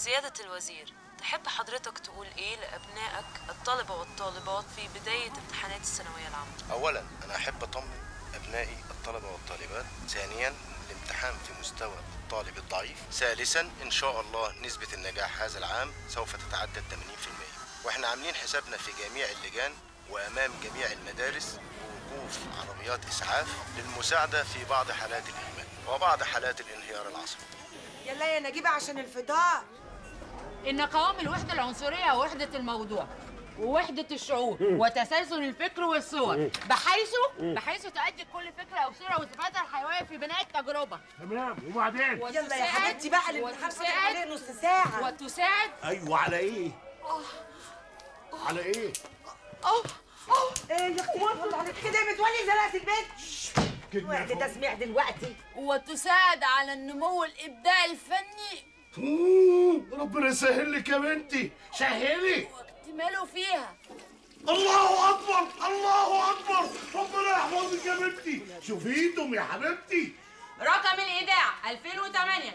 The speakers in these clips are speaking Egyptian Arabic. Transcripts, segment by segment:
سيادة الوزير تحب حضرتك تقول ايه لأبنائك الطلبة والطالبات في بداية امتحانات الثانوية العامة؟ اولا انا احب اطمن ابنائي الطلبه والطالبات ثانيا الامتحان في مستوى الطالب الضعيف ثالثا ان شاء الله نسبه النجاح هذا العام سوف تتعدى ال 80% واحنا عاملين حسابنا في جميع اللجان وامام جميع المدارس بوقوف عربيات اسعاف للمساعده في بعض حالات الاهمال وبعض حالات الانهيار العصبي يلا يا نجيبة عشان الفطار إن قوام الوحدة العنصرية وحدة الموضوع ووحدة الشعور وتسلسل الفكر والصور بحيث بحيث تؤدي كل فكرة أو صورة وصفاتها الحيوية في بناء التجربة تمام وبعدين يلا يا حبيبتي بقى الامتحان فاضل عليه وتساعد نص ساعة وتساعد ايوه على ايه على ايه ايه يا اختي فضل عليك كده يا متولي زنقت البيت كده وقت تسميع دلوقتي وتساعد على النمو الإبداعي الفني مم، ربنا يسهل لك يا بنتي سهلي واكتماله فيها الله اكبر الله اكبر ربنا يحفظك يا بنتي شوفيهم يا حبيبتي رقم الإيداع 2008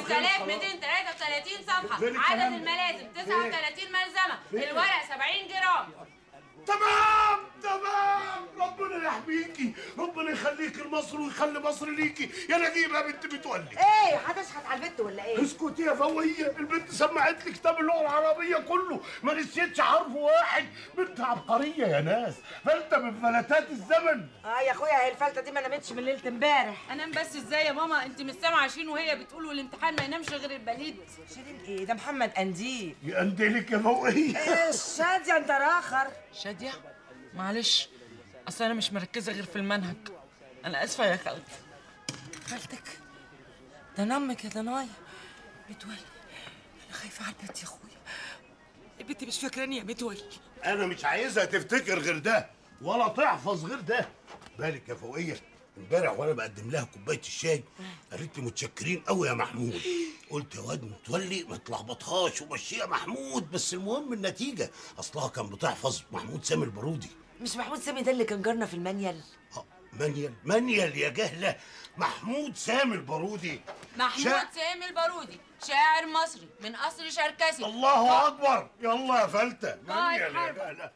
5233 صفحة فين عدد الكلام ده؟ الملازم 39 ملزمة الورق 70 جرام تمام تمام ربنا يحميكي ربنا يخليكي لمصر ويخلي مصر ليكي يا نجيبه يا بنت بتولي ايه هتشحت على البت ولا ايه اسكتي يا فويه البنت سمعت لي كتاب اللغه العربيه كله ما نسيتش حرف واحد بنت عبقريه يا ناس فلتة من فلتات الزمن اه يا اخويا هي الفلتة دي ما نامتش من ليلة امبارح انام بس ازاي يا ماما انت مش سامعه عشرين وهي بتقول والامتحان ما ينامش غير البليد شيرين ايه ده محمد قنديل يقندلك يا فويه ايه الشادية انت راخر شادية معلش اصل انا مش مركزه غير في المنهج انا اسفه يا خالتي خالتك ده نمك يا دنايا متولي انا خايفة على البت يا اخويا البت مش فاكراني يا متولي انا مش عايزها تفتكر غير ده ولا تحفظ غير ده بالك يا فوقيه امبارح وانا بقدم لها كوبايه الشاي قالت لي متشكرين قوي يا محمود قلت يا واد متولي ما تلخبطهاش ومشيها محمود بس المهم النتيجه اصلها كان بتحفظ محمود سامي البارودي مش محمود سامي ده اللي كان جارنا في المانيال آه، منيل منيل يا جهله محمود سامي البارودي محمود شا- سامي البارودي شاعر مصري من قصر شركسي الله اكبر يلا يا فلته قائد منيل يا حرب. جهله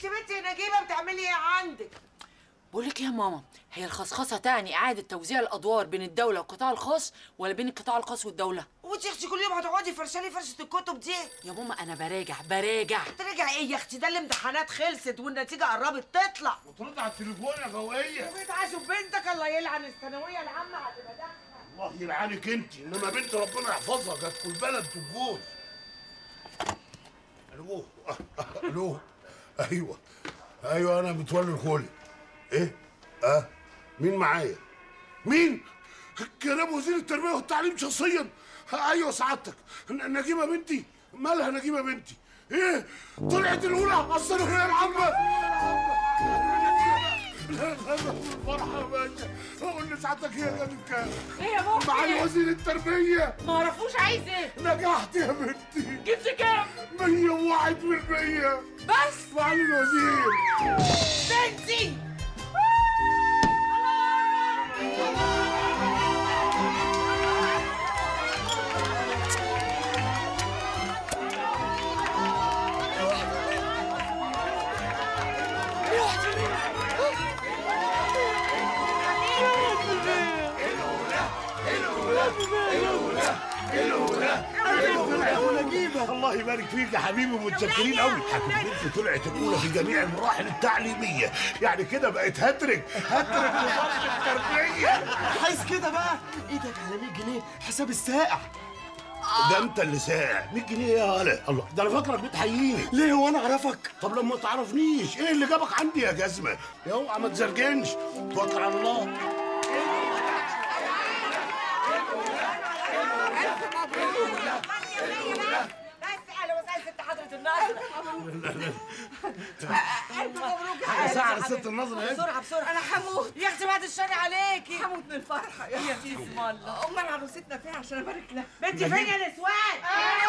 انت بنتي يا نجيبه بتعملي ايه عندك بقول لك يا ماما هي الخصخصه تعني اعاده توزيع الادوار بين الدوله والقطاع الخاص ولا بين القطاع الخاص والدوله وانت يا اختي كل يوم هتقعدي فرشالي فرشه الكتب دي يا ماما انا براجع براجع ترجع ايه يا اختي ده الامتحانات خلصت والنتيجه قربت تطلع وترد على التليفون يا فوقيه وبتعاشوا بنتك الله يلعن الثانويه العامه هتبقى داخله الله يلعنك انت انما بنت ربنا يحفظها جت في البلد تبوظ الو الو ايوه ايوه انا متولي الخولي ايه اه مين معايا مين كلام وزير التربيه والتعليم شخصيا ايوه سعادتك ن- نجيبه بنتي مالها نجيبه بنتي ايه طلعت الاولى على الثانويه العامه لا لا لا فرحه يا باشا اقول لسعادتك هي جابت كام ايه يا ماما معالي وزير التربيه ما اعرفوش عايز ايه نجحت يا بنتي جبت كام 101% بس معالي الوزير بنتي الله يبارك فيك يا حبيبي متشكرين قوي بنتي طلعت الاولى في جميع المراحل التعليميه يعني كده بقت هترك هترك وزاره التربيه عايز كده بقى ايدك على 100 جنيه حساب السائع ده انت اللي ساعد 100 جنيه يا هلا الله ده انا فاكرك بتحييني ليه هو انا اعرفك طب لما تعرفنيش ايه اللي جابك عندي يا جزمه يا اوعى ما تزرجنش توكل على الله بس اهلا وسهلا ست حضره الناظر الف مبروك يا حبيبتي. ساعة ست النظر اهي بسرعه بسرعه انا هموت يا اختي بعد الشر عليكي هموت من الفرحة يا اختي اسم الله امال عروستنا فين عشان ابارك لها بنتي فين يا نسوان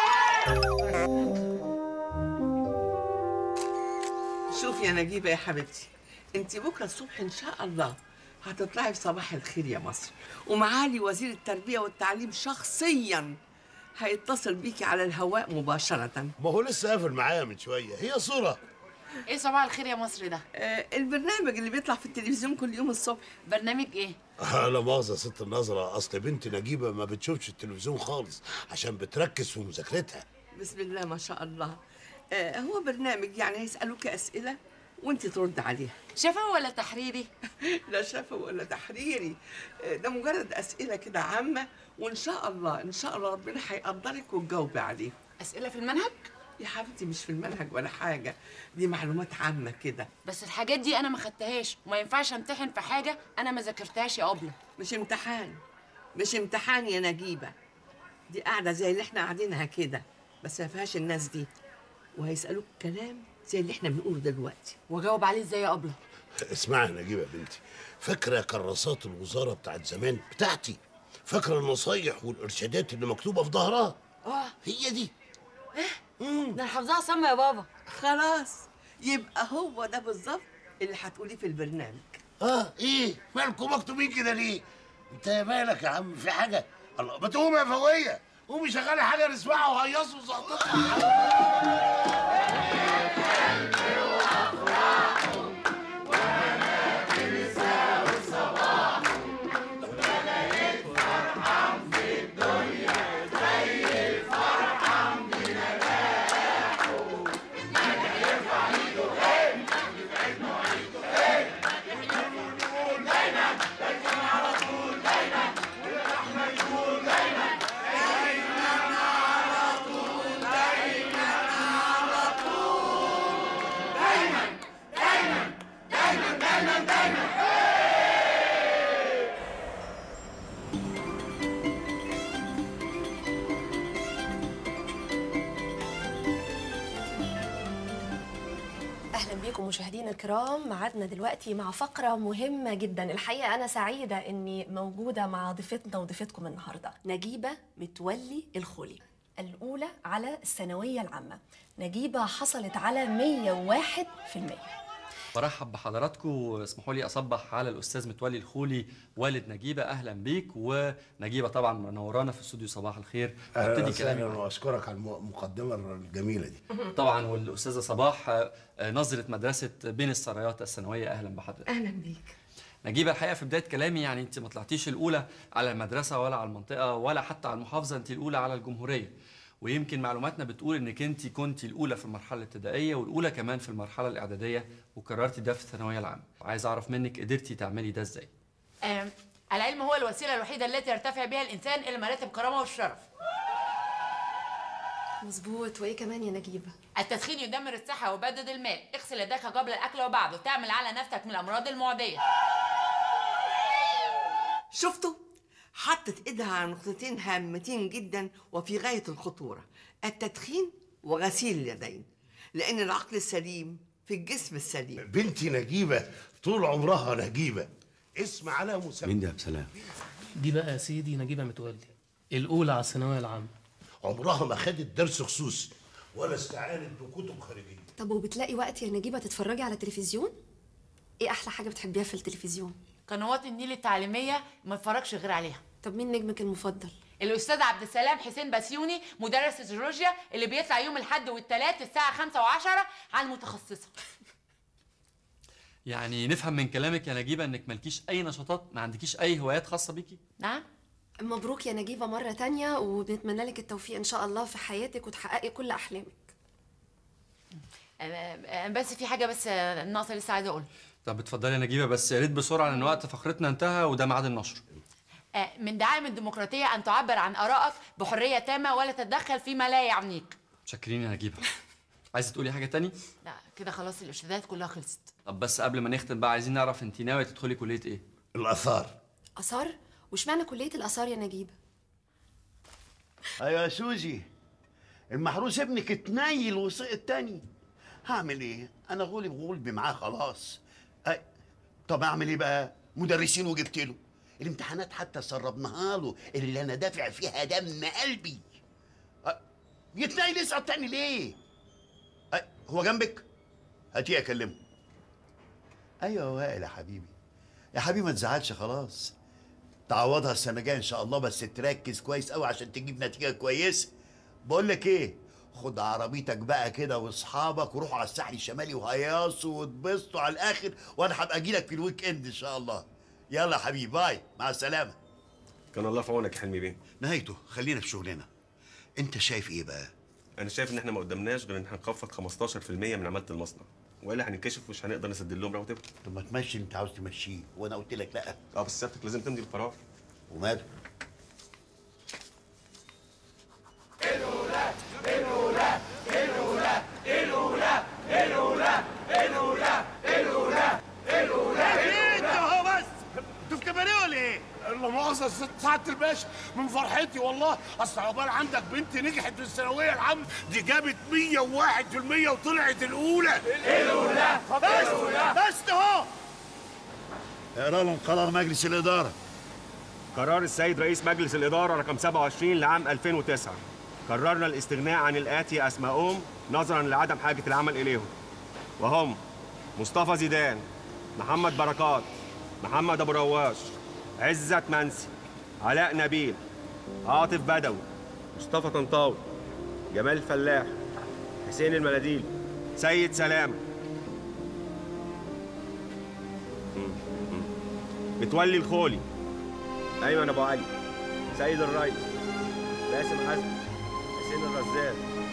شوف يا نجيبة يا حبيبتي انت بكرة الصبح ان شاء الله هتطلعي في صباح الخير يا مصر ومعالي وزير التربية والتعليم شخصيا هيتصل بيكي على الهواء مباشرة ما هو لسه قافل معايا من شويه هي صوره ايه صباح الخير يا مصر ده آه البرنامج اللي بيطلع في التلفزيون كل يوم الصبح برنامج ايه آه، لا مؤاخذة يا ست النظرة أصل بنت نجيبة ما بتشوفش التلفزيون خالص عشان بتركز في مذاكرتها بسم الله ما شاء الله آه هو برنامج يعني هيسألوك أسئلة وانت ترد عليها شفوي ولا تحريري لا شفوي ولا تحريري آه، ده مجرد أسئلة كده عامة وإن شاء الله إن شاء الله ربنا هيقدرك وتجاوبي عليه اسئله في المنهج يا حبيبتي مش في المنهج ولا حاجة دي معلومات عامة كده بس الحاجات دي انا ما خدتهاش وما ينفعش امتحن في حاجه انا ما ذاكرتهاش يا ابله مش امتحان مش امتحان يا نجيبة دي قاعدة زي اللي احنا قاعدينها كده بس ما فيهاش الناس دي وهيسألوك كلام زي اللي احنا بنقوله دلوقتي واجاوب عليه ازاي يا ابله اسمعي يا نجيبة يا بنتي فاكرة كراسات الوزارة بتاعت زمان بتاعتي فاكرة النصايح والإرشادات اللي مكتوبة في ظهرها اه هي دي ده انا حافظاها سما يا بابا خلاص يبقى هو ده بالظبط اللي هتقوليه في البرنامج اه ايه مالكم مكتوبين كده ليه انت مالك يا عم في حاجة الله ما تقوم يا فوية قومي شغلي حاجة نسمعها وهيصوا زقطتها اهلا بيكم مشاهدينا الكرام معادنا دلوقتي مع فقره مهمه جدا الحقيقه انا سعيده اني موجوده مع ضيفتنا وضيفتكم النهارده نجيبه متولي الخولي الاولى على الثانويه العامه نجيبه حصلت على 101% برحب بحضراتكم واسمحوا لي اصبح على الاستاذ متولي الخولي والد نجيبه اهلا بيك ونجيبه طبعا منورانا في استوديو صباح الخير هبتدي كلامي معاك. واشكرك على المقدمه الجميله دي طبعا والاستاذه صباح آه، آه، نظره مدرسه بين السرايات الثانويه اهلا بحضرتك اهلا بيك نجيبه الحقيقه في بدايه كلامي يعني انت ما طلعتيش الاولى على المدرسه ولا على المنطقه ولا حتى على المحافظه انت الاولى على الجمهوريه ويمكن معلوماتنا بتقول انك انت كنت الاولى في المرحله الابتدائيه والاولى كمان في المرحله الاعداديه وكررتي ده في الثانويه العامه عايز اعرف منك قدرتي تعملي ده ازاي آم، العلم هو الوسيله الوحيده التي يرتفع بها الانسان الى مراتب الكرامه والشرف مظبوط وايه كمان يا نجيبه التدخين يدمر الصحه ويبدد المال اغسل يديك قبل الاكل وبعده تعمل على نفسك من الامراض المعديه شفتوا حطت ايدها على نقطتين هامتين جدا وفي غايه الخطوره التدخين وغسيل اليدين لان العقل السليم في الجسم السليم بنتي نجيبه طول عمرها نجيبه اسم على مسمى مين ده يا بسلام دي بقى يا سيدي نجيبه متولي الاولى على الثانويه العامه عمرها ما خدت درس خصوصي ولا استعانت بكتب خارجيه طب وبتلاقي وقت يا نجيبه تتفرجي على التلفزيون ايه احلى حاجه بتحبيها في التلفزيون قنوات النيل التعليميه ما اتفرجش غير عليها طب مين نجمك المفضل الاستاذ عبد السلام حسين بسيوني مدرس الجيولوجيا اللي بيطلع يوم الاحد والثلاث الساعه 5 و10 على المتخصصه يعني نفهم من كلامك يا نجيبه انك مالكيش اي نشاطات ما عندكيش اي هوايات خاصه بيكي نعم مبروك يا نجيبه مره تانية وبنتمنى لك التوفيق ان شاء الله في حياتك وتحققي كل احلامك آه، آه، بس في حاجه بس آه، ناقصه لسه عايزه اقولها طب اتفضلي يا نجيبه بس يا ريت بسرعه لان وقت فقرتنا انتهى وده ميعاد النشر آه، من دعائم الديمقراطيه ان تعبر عن ارائك بحريه تامه ولا تتدخل فيما لا يعنيك متشكرين يا نجيبه عايزه تقولي حاجه تاني لا كده خلاص الارشادات كلها خلصت طب بس قبل ما نختم بقى عايزين نعرف انت ناويه تدخلي كليه ايه الاثار اثار واشمعنى كليه الاثار يا نجيبه ايوه يا سوزي المحروس ابنك اتنيل وسقط تاني هعمل ايه انا غلب غلبي معاه خلاص أي... طب اعمل ايه بقى مدرسين وجبت له الامتحانات حتى سربناها له اللي انا دافع فيها دم قلبي أ... يتنيل يسقط تاني ليه أي... هو جنبك هاتيه اكلمه ايوه يا وائل يا حبيبي يا حبيبي ما تزعلش خلاص تعوضها السنه الجايه ان شاء الله بس تركز كويس قوي عشان تجيب نتيجه كويسه بقول لك ايه خد عربيتك بقى كده واصحابك وروحوا على الساحل الشمالي وهيصوا واتبسطوا على الاخر وانا هبقى اجي لك في الويك اند ان شاء الله يلا يا حبيبي باي مع السلامه كان الله في عونك يا حلمي بيه نهايته خلينا في شغلنا انت شايف ايه بقى انا شايف ان احنا ما قدامناش غير ان احنا نخفض 15% من عماله المصنع والا هننكشف مش هنقدر نسد لهم رواتبهم طب ما تمشي اللي انت عاوز تمشيه وانا قلت لك لا اه بس سيادتك لازم تمضي القرار وماله انت اهو بس انتوا في كباريه ولا ايه؟ لا مؤاخذة ست سعادة الباشا من فرحتي والله اصل عقبال عندك بنت نجحت في الثانوية العامة دي جابت 101% وطلعت الأولى الأولى بس بس اهو اقرا لهم قرار مجلس الاداره قرار السيد رئيس مجلس الإدارة رقم 27 لعام 2009 قررنا الاستغناء عن الآتي أسمائهم نظرا لعدم حاجة العمل إليهم وهم مصطفى زيدان محمد بركات محمد أبو رواش عزت منسي علاء نبيل عاطف بدوي مصطفى طنطاوي جمال فلاح حسين المناديل سيد سلامة متولي الخولي ايمن ابو علي سيد الريس باسم حسن حسين الرزاق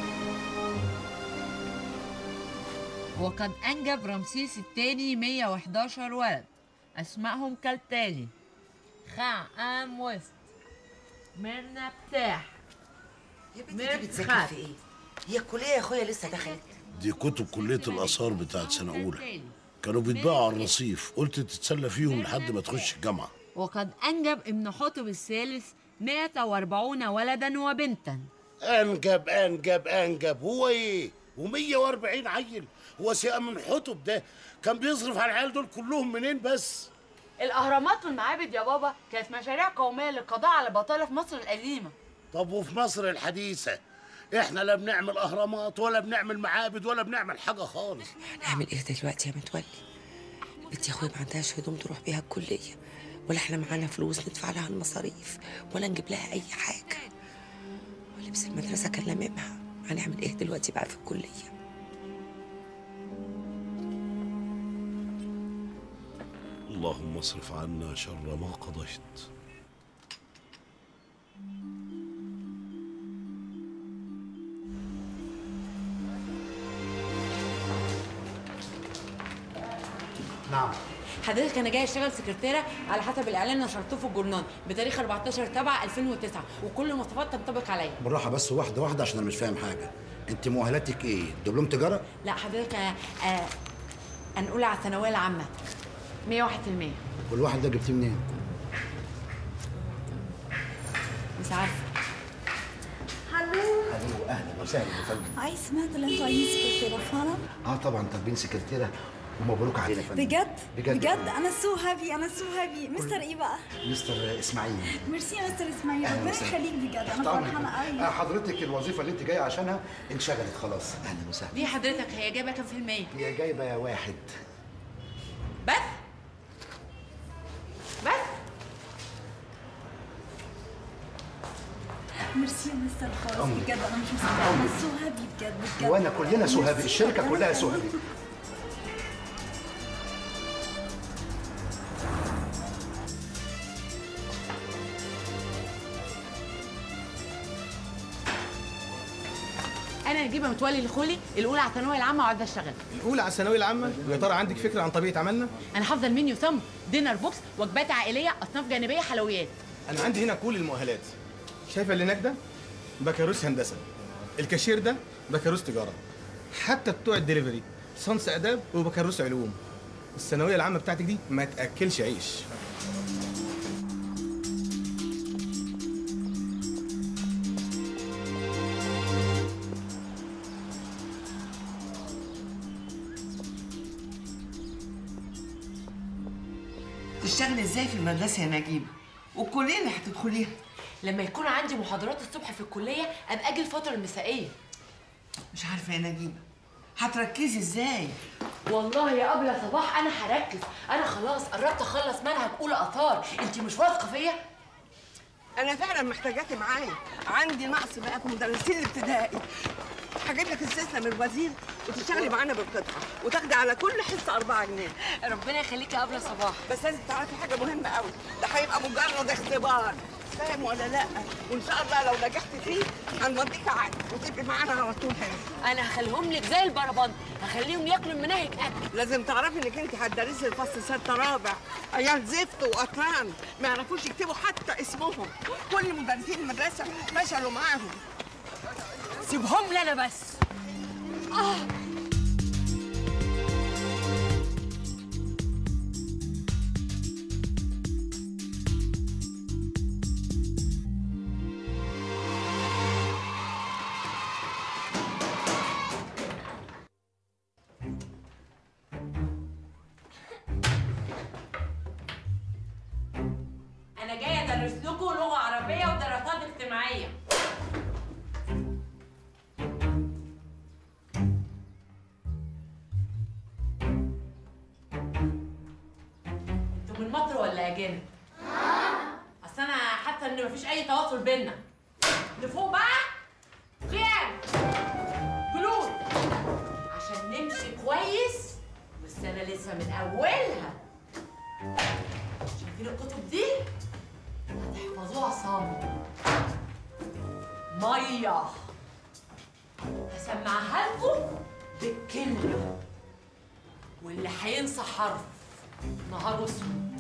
وقد أنجب رمسيس الثاني 111 ولد أسمائهم كالتالي خا أم وسط ميرنا بتاح يا بنتي دي بتذاكري في ايه؟ هي الكلية يا اخويا لسه دخلت دي كتب كليه الاثار بتاعت سنه اولى كانوا بيتباعوا على الرصيف قلت تتسلى فيهم لحد ما تخش الجامعه وقد أنجب ابن حتب الثالث 140 ولدا وبنتا انجب انجب انجب هو ايه و140 عيل هو سيئة من حتب ده كان بيصرف على العيال دول كلهم منين بس الأهرامات والمعابد يا بابا كانت مشاريع قومية للقضاء على البطالة في مصر القديمة طب وفي مصر الحديثة احنا لا بنعمل اهرامات ولا بنعمل معابد ولا بنعمل حاجة خالص نعمل ايه دلوقتي يا متولي بنتي يا اخويا ما عندهاش هدوم تروح بيها الكليه ولا احنا معانا فلوس ندفع لها المصاريف ولا نجيب لها اي حاجه ولبس المدرسه كان لاممها هنعمل ايه دلوقتي بقى في الكليه اللهم اصرف عنا شر ما قضيت نعم حضرتك انا جايه اشتغل سكرتيره على حسب الاعلان اللي نشرته في الجورنال بتاريخ 14 7 2009 وكل المواصفات تنطبق عليا بالراحه بس واحده واحده عشان انا مش فاهم حاجه انت مؤهلاتك ايه دبلوم تجاره لا حضرتك آه آه هنقول على الثانويه العامه 101% والواحد ده جبتيه منين مش عارفه هلو الو اهلا وسهلا يا فندم هاي سمعت اللي انتوا عايزين سكرتيرة فعلا اه طبعا طالبين سكرتيره ومبروك علينا يا فندم بجد بجد بجد انا سو هابي انا سو هابي مستر ايه بقى مستر اسماعيل ميرسي يا مستر اسماعيل أهلا ربنا وسهلا. يخليك بجد انا تحت أمرك. فرحانه آه، قوي حضرتك الوظيفه اللي انت جايه عشانها انشغلت خلاص اهلا وسهلا ليه حضرتك هي جايبه كام في المية؟ هي جايبه واحد بس بس ميرسي يا مستر خالص أمرك. بجد انا مش مصدقه انا سو هابي بجد بجد وانا كلنا سوهابي ميرسي، الشركه ربنا كلها يخليك. سوهابي انا نجيبه متولي الخولي الاولى على الثانويه العامه وقاعده اشتغل الاولى على الثانويه العامه ويا ترى عندك فكره عن طبيعه عملنا انا حافظه المنيو صم دينر بوكس وجبات عائليه اصناف جانبيه حلويات انا عندي هنا كل المؤهلات شايفه اللي هناك ده بكالوريوس هندسه الكاشير ده بكالوريوس تجاره حتى بتوع الدليفري صنص اداب وبكالوريوس علوم الثانويه العامه بتاعتك دي ما تاكلش عيش تشتغلي ازاي في المدرسه يا نجيبه والكليه اللي هتدخليها لما يكون عندي محاضرات الصبح في الكليه ابقى اجي الفتره المسائيه مش عارفه يا نجيبه هتركزي ازاي والله يا قبل صباح انا هركز انا خلاص قربت اخلص منهج اولى اثار انت مش واثقه فيا انا فعلا محتاجاكي معايا عندي نقص بقى في مدرسين الابتدائي هجيب لك استثناء من الوزير وتشتغلي معانا بالقطعه وتاخدي على كل حصه 4 جنيه ربنا يخليكي يا قبل صباح بس لازم تعرفي حاجه مهمه قوي ده هيبقى مجرد اختبار فاهم ولا لا وان شاء الله لو نجحت فيه هنوديك عقد وتبقي معانا على طول هنا انا هخليهم لك زي البربند هخليهم ياكلوا المناهج اكل لازم تعرفي انك انت هتدرسي الفصل سته رابع عيال زفت واطران ما يعرفوش يكتبوا حتى اسمهم كل مدرسين المدرسه فشلوا معاهم سيبهم لي انا بس آه. انا جايه ادرس لكم لغه عربيه ودراسات اجتماعيه انتوا من مصر ولا اجانب؟ اصل انا حاسه ان مفيش اي تواصل بينا لفوق بقى قيام جلوس عشان نمشي كويس والسنه لسه من اولها شايفين الكتب دي هتحفظوها صم ميه هسمعها لكم بالكلمه واللي هينسى حرف نهار اسود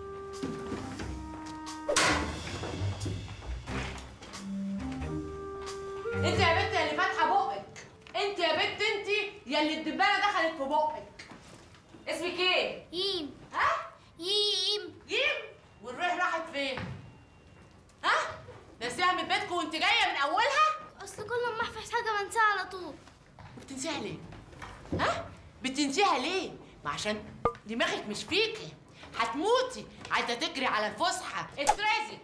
انت يا بنت اللي فاتحه بقك انت يا بنت انت يا اللي الدبانه دخلت في بقك اسمك ايه ييم ها ييم ييم والريح راحت فين ها نسيها من بيتكم وانت جايه من اولها اصل كل ما احفظ حاجه بنساها على طول وبتنسيها ليه ها بتنسيها ليه ما عشان دماغك مش فيكي هتموتي عايزه تجري على الفسحه اترازي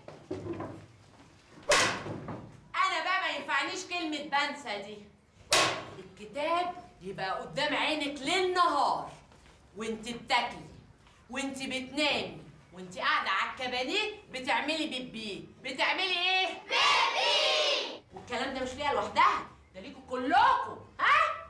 انا بقى ما ينفعنيش كلمه بنسى دي الكتاب يبقى قدام عينك ليل نهار وانت بتاكلي وانت بتنامي وانت قاعده على الكبانيه بتعملي بيبي بتعملي ايه بيبي والكلام ده مش ليها لوحدها ده ليكوا كلكم ها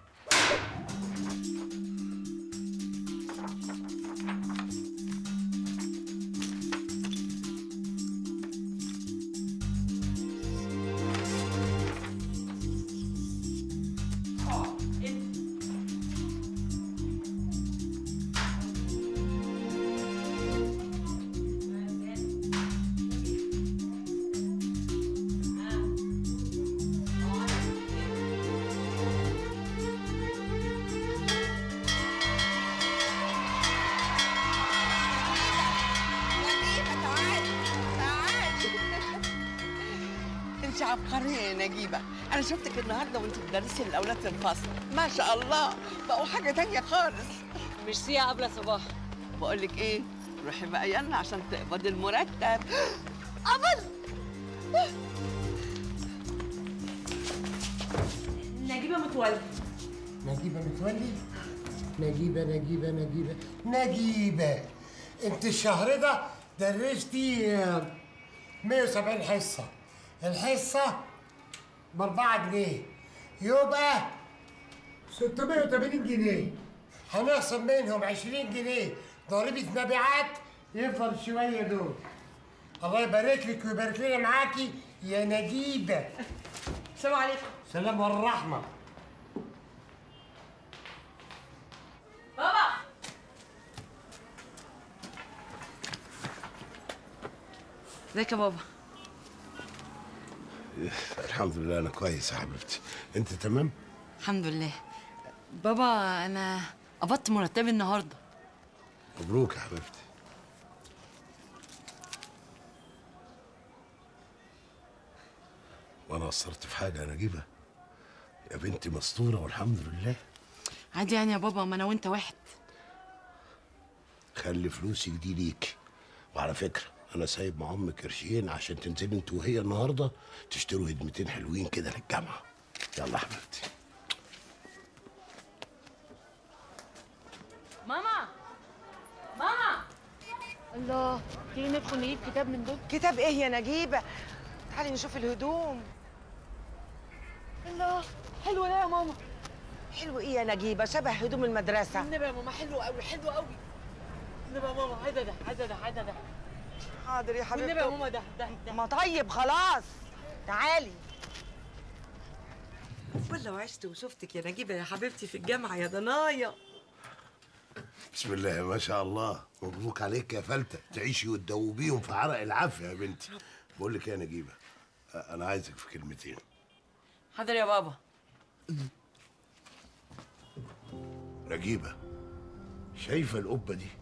انت عبقريه يا نجيبه انا شفتك النهارده وانت بتدرسي الاولاد في الفصل ما شاء الله بقوا حاجه تانية خالص ميرسي يا ابله صباح بقول لك ايه روحي بقى يلا عشان تقبضي المرتب قبض نجيبه متولي نجيبة متولي نجيبة نجيبة نجيبة نجيبة انت الشهر ده درستي آه، 170 حصة الحصة بأربعة جنيه يبقى 680 جنيه هنخصم منهم 20 جنيه ضريبة مبيعات يفضل شوية دول الله يبارك لك ويبارك لنا معاكي يا نجيبة السلام عليكم سلام والرحمة بابا ازيك يا بابا الحمد لله انا كويس يا حبيبتي انت تمام الحمد لله بابا انا قبضت مرتبي النهارده مبروك يا حبيبتي وانا قصرت في حاجه يا نجيبه يا بنتي مستوره والحمد لله عادي يعني يا بابا ما انا وانت واحد خلي فلوسك دي ليكي وعلى فكره انا سايب مع امك قرشين عشان تنزلي انت وهي النهارده تشتروا هدمتين حلوين كده للجامعه يلا يا حبيبتي ماما ماما الله تيجي ندخل نجيب كتاب من دول كتاب ايه يا نجيبه تعالي نشوف الهدوم الله حلو ده يا ماما حلو ايه يا نجيبه شبه هدوم المدرسه النبي يا ماما حلو قوي حلو قوي النبي يا ماما عايزه ده عايزه ده عايزه ده حاضر يا حبيبتي والنبي يا ماما ده ده ده ما طيب خلاص تعالي والله وعشت وشفتك يا نجيبه يا حبيبتي في الجامعه يا ضنايا بسم الله ما شاء الله مبروك عليك يا فلتة تعيشي وتدوبيهم في عرق العافية يا بنتي بقول لك إيه يا نجيبة أنا عايزك في كلمتين حاضر يا بابا نجيبة شايفة القبة دي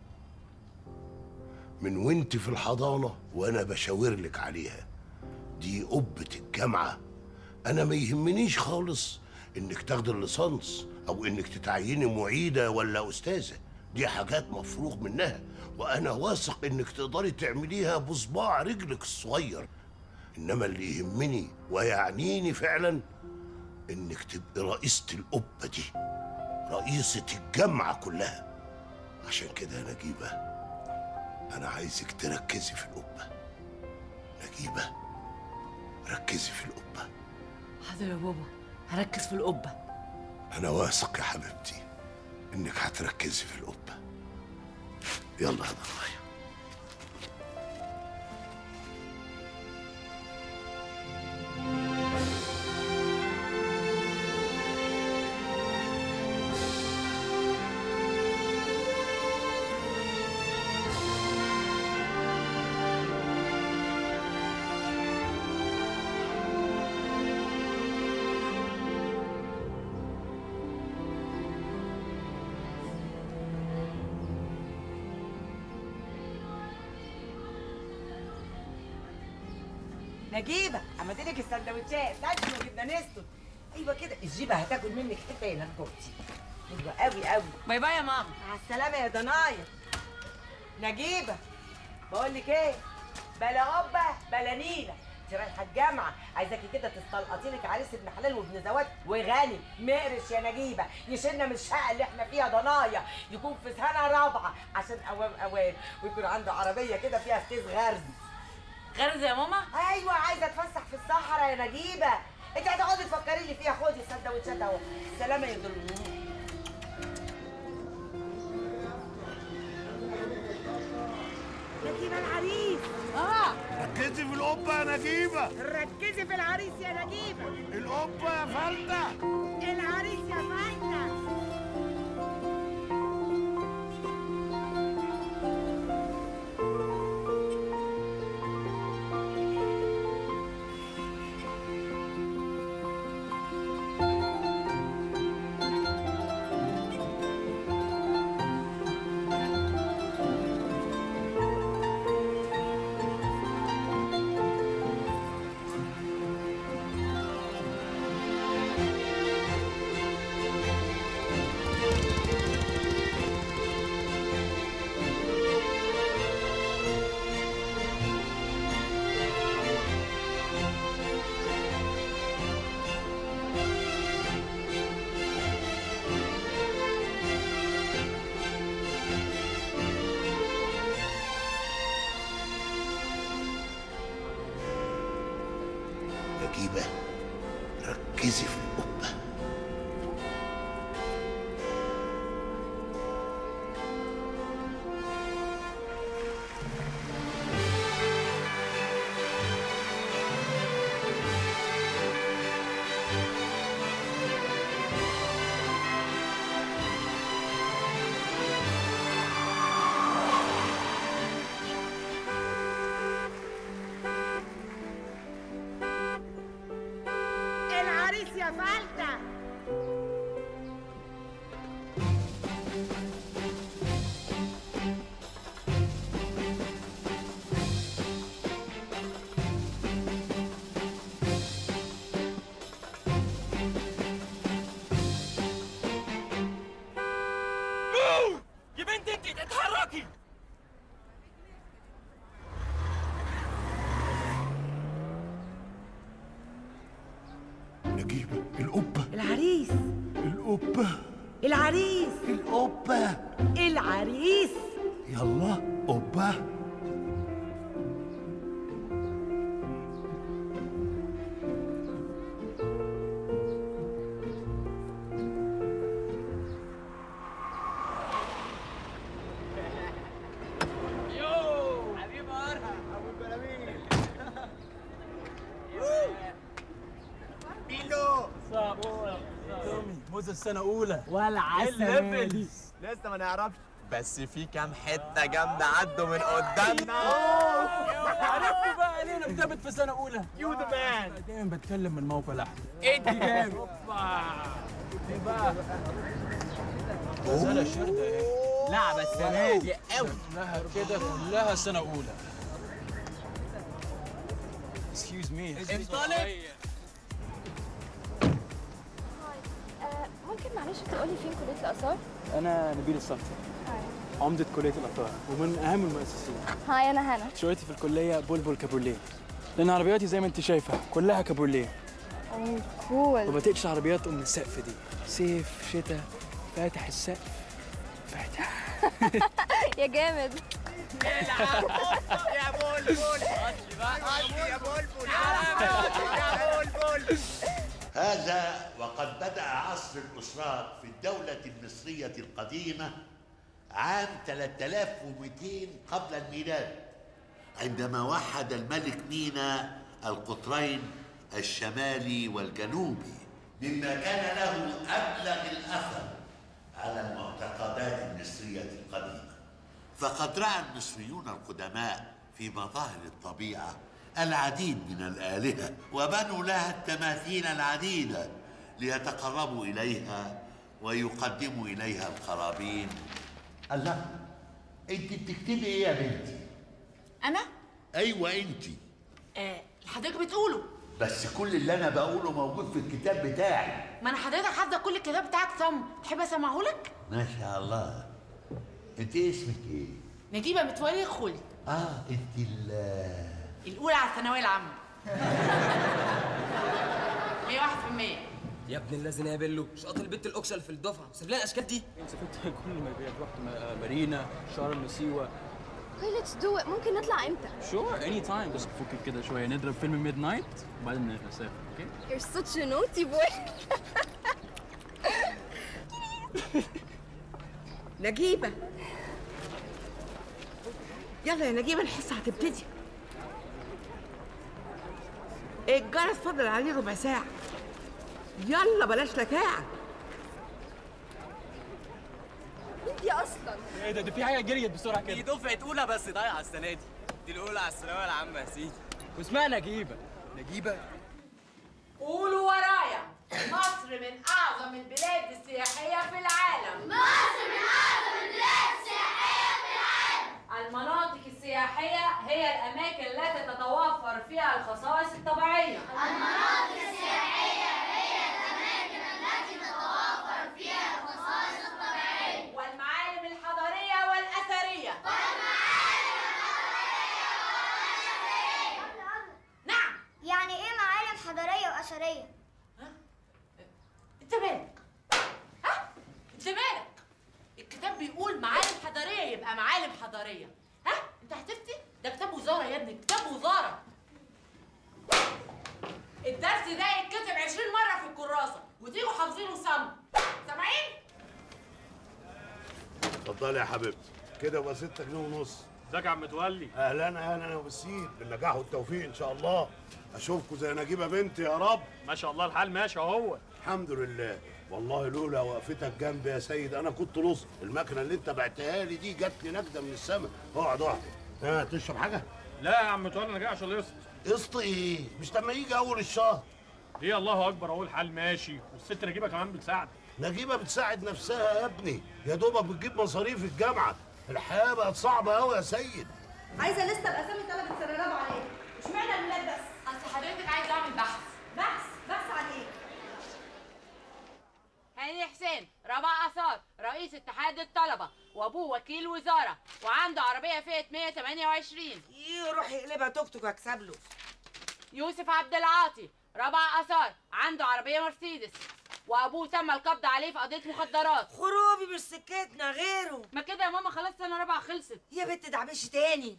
من وانت في الحضانة وأنا بشاور لك عليها دي قبة الجامعة أنا ما يهمنيش خالص إنك تاخدي الليسانس أو إنك تتعيني معيدة ولا أستاذة دي حاجات مفروغ منها وأنا واثق إنك تقدري تعمليها بصباع رجلك الصغير إنما اللي يهمني ويعنيني فعلا إنك تبقي رئيسة القبة دي رئيسة الجامعة كلها عشان كده يا نجيبة أنا عايزك تركزي في القبة نجيبة ركزي في القبة حاضر يا بابا هركز في القبه أنا واثق يا حبيبتي إنك هتركزي في القبة يلا يا ضنايا نجيبه عملت لك السندوتشات لانشون وجبنه نستون ايوه كده الجيبه هتاكل منك حته يا لنكوتي حلوه قوي قوي باي باي يا ماما مع السلامه يا ضنايا نجيبه بقول لك ايه بلا قبه بلا نيله انت رايحه الجامعه عايزاكي كده تستلقطي لك عريس ابن حلال وابن زواج وغني مقرش يا نجيبه يشيلنا من الشقه اللي احنا فيها ضنايا يكون في سنه رابعه عشان اوام اوام ويكون عنده عربيه كده فيها فتيس غرز غرز يا ماما ايوه عايزه اتفسح في الصحراء يا نجيبه انت هتقعدي تفكري لي فيها خدي السندوتشات اهو سلامه يا دول نجيبه العريس اه ركزي في القبه يا نجيبه ركزي في العريس يا نجيبه القبه يا فلته العريس يا فايده نجيبه ركزي في القبه العريس يا فلته يا بنت انت اتحركي نجيبه القبه العريس القبه العريس القبه العريس يلا قبه يو حبيب ارهم ابو البلاميل بيلو صابون تومي موزة السنة أولى ولا عسل. الليفلز لسه ما نعرفش بس في كام حتة جامدة عدوا من قدامنا عرفتوا بقى ليه انا بثبت في سنه اولى يو ذا مان دايما بتكلم من موقع لحظه انت جامد اوبا دي بقى غزاله شردة ايه لعبة السنة دي قوي لها كده كلها سنه اولى اكسكيوز مي انطلق ممكن معلش تقولي فين كلية الآثار؟ أنا نبيل الصمتي عمدة كلية الآثار ومن أهم المؤسسين هاي أنا هنا شغلتي في الكلية بلبل كابورليه لأن عربياتي زي ما أنت شايفة كلها كابورليه أوه كول وما تقلش عربيات أم السقف دي صيف شتاء فاتح السقف فاتح يا جامد يا بلبل يا بلبل يا بلبل هذا وقد بدأ عصر الأسرات في الدولة المصرية القديمة عام 3200 قبل الميلاد عندما وحد الملك مينا القطرين الشمالي والجنوبي مما كان له أبلغ الأثر على المعتقدات المصرية القديمة فقد رأى المصريون القدماء في مظاهر الطبيعة العديد من الآلهة وبنوا لها التماثيل العديدة ليتقربوا إليها ويقدموا إليها القرابين الله أنت بتكتبي إيه يا بنتي؟ انا أيوة أنت آه حضرتك بتقوله بس كل اللي أنا بقوله موجود في الكتاب بتاعي ما انا حضرتك حافظه كل الكتاب بتاعك صم تحب اسمعه لك ما شاء الله أنت اسمك إيه؟ نجيبه متولي خلد آه أنت ال الاولى على الثانويه العامه 101% يا ابن الذين يا بيلو مش قاطل البت الاكسه اللي في الدفعه سيب لنا الاشكال دي سافرت كل ما بيت رحت م- مارينا شرم سيوه اوكي ليتس دو ات ممكن نطلع امتى شور اني تايم بس فكك كده شويه نضرب فيلم ميد نايت وبعدين نسافر اوكي You're such a naughty boy نجيبة يلا يا نجيبة الحصة هتبتدي الجرس فضل عليه ربع ساعة يلا بلاش لكاعة مين دي اصلا ايه ده ده في حاجه جريت بسرعه كده دي دفعه اولى بس ضايعه السنه دي دي الاولى على الثانويه العامه يا سيدي واسمها نجيبه نجيبه قولوا ورايا مصر من اعظم البلاد السياحيه في العالم مصر من أعظم البلاد السياحية في العالم المناطق السياحيه هي الاماكن التي تتوفر فيها الخصائص الطبيعيه المناطق السياحية هي الأماكن التي تتوفر فيها الخصائص الطبيعية والمعالم الحضاريه والاثريه نعم يعني إيه معالم حضارية وأثرية؟ انت مالك ها انت مالك الكتاب بيقول معالم حضاريه يبقى معالم حضاريه ها انت هتفتي ده كتاب وزاره يا ابني كتاب وزاره الدرس ده يتكتب 20 مره في الكراسه وتيجوا حافظينه صم سامعين اتفضلي يا حبيبتي كده يبقى 6 جنيه ونص ازيك يا عم متولي اهلا اهلا يا وسيم بالنجاح والتوفيق ان شاء الله اشوفكم زي نجيبه بنتي يا رب ما شاء الله الحال ماشي اهو الحمد لله والله لولا وقفتك جنبي يا سيد انا كنت لص المكنه اللي انت بعتها لي دي جات لي نجده من السماء اقعد اقعد ها تشرب حاجه لا يا عم متولي انا جاي عشان القسط قسط ايه مش لما يجي اول الشهر ليه الله اكبر اهو الحال ماشي والست نجيبه كمان بتساعد نجيبه بتساعد نفسها يا ابني يا دوبك بتجيب مصاريف الجامعه الحياه بقت صعبه قوي يا سيد عايزه لسته باسامي طلبه سنه رابعه عليه اشمعنى الميلاد بس اصل حضرتك عايز اعمل بحث بحث بحث عن ايه هاني حسين ربع اثار رئيس اتحاد الطلبه وابوه وكيل وزاره وعنده عربيه فيت 128 يروح يقلبها توك توك اكسب له يوسف عبد العاطي ربع اثار عنده عربيه مرسيدس وابوه تم القبض عليه في قضيه مخدرات خروبي مش سكتنا غيره ما كده يا ماما خلاص سنه رابعه خلصت يا بنت دعبش تاني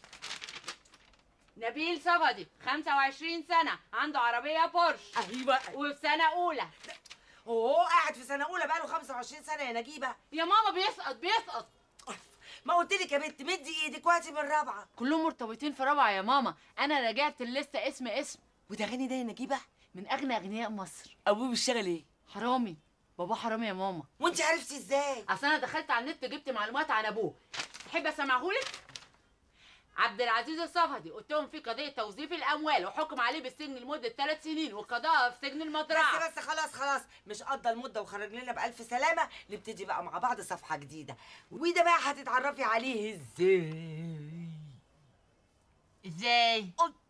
نبيل صفدي 25 سنه عنده عربيه بورش ايوه وفي سنه اولى وهو قاعد في سنه اولى بقاله 25 سنه يا نجيبه يا ماما بيسقط بيسقط ما قلت لك يا بنت مدي ايدك وقتي من رابعه كلهم مرتبطين في رابعه يا ماما انا راجعت الليسته اسم اسم وده غني ده يا نجيبه من اغنى اغنياء مصر ابوه بيشتغل ايه حرامي بابا حرامي يا ماما وانت عرفتي ازاي اصل انا دخلت على النت جبت معلومات عن ابوه تحب اسمعهولك عبد العزيز الصفدي قلت لهم في قضيه توظيف الاموال وحكم عليه بالسجن لمده ثلاث سنين وقضاء في سجن المزرعه بس بس خلاص خلاص مش قضى المده وخرج لنا بالف سلامه نبتدي بقى مع بعض صفحه جديده وده بقى هتتعرفي عليه ازاي ازاي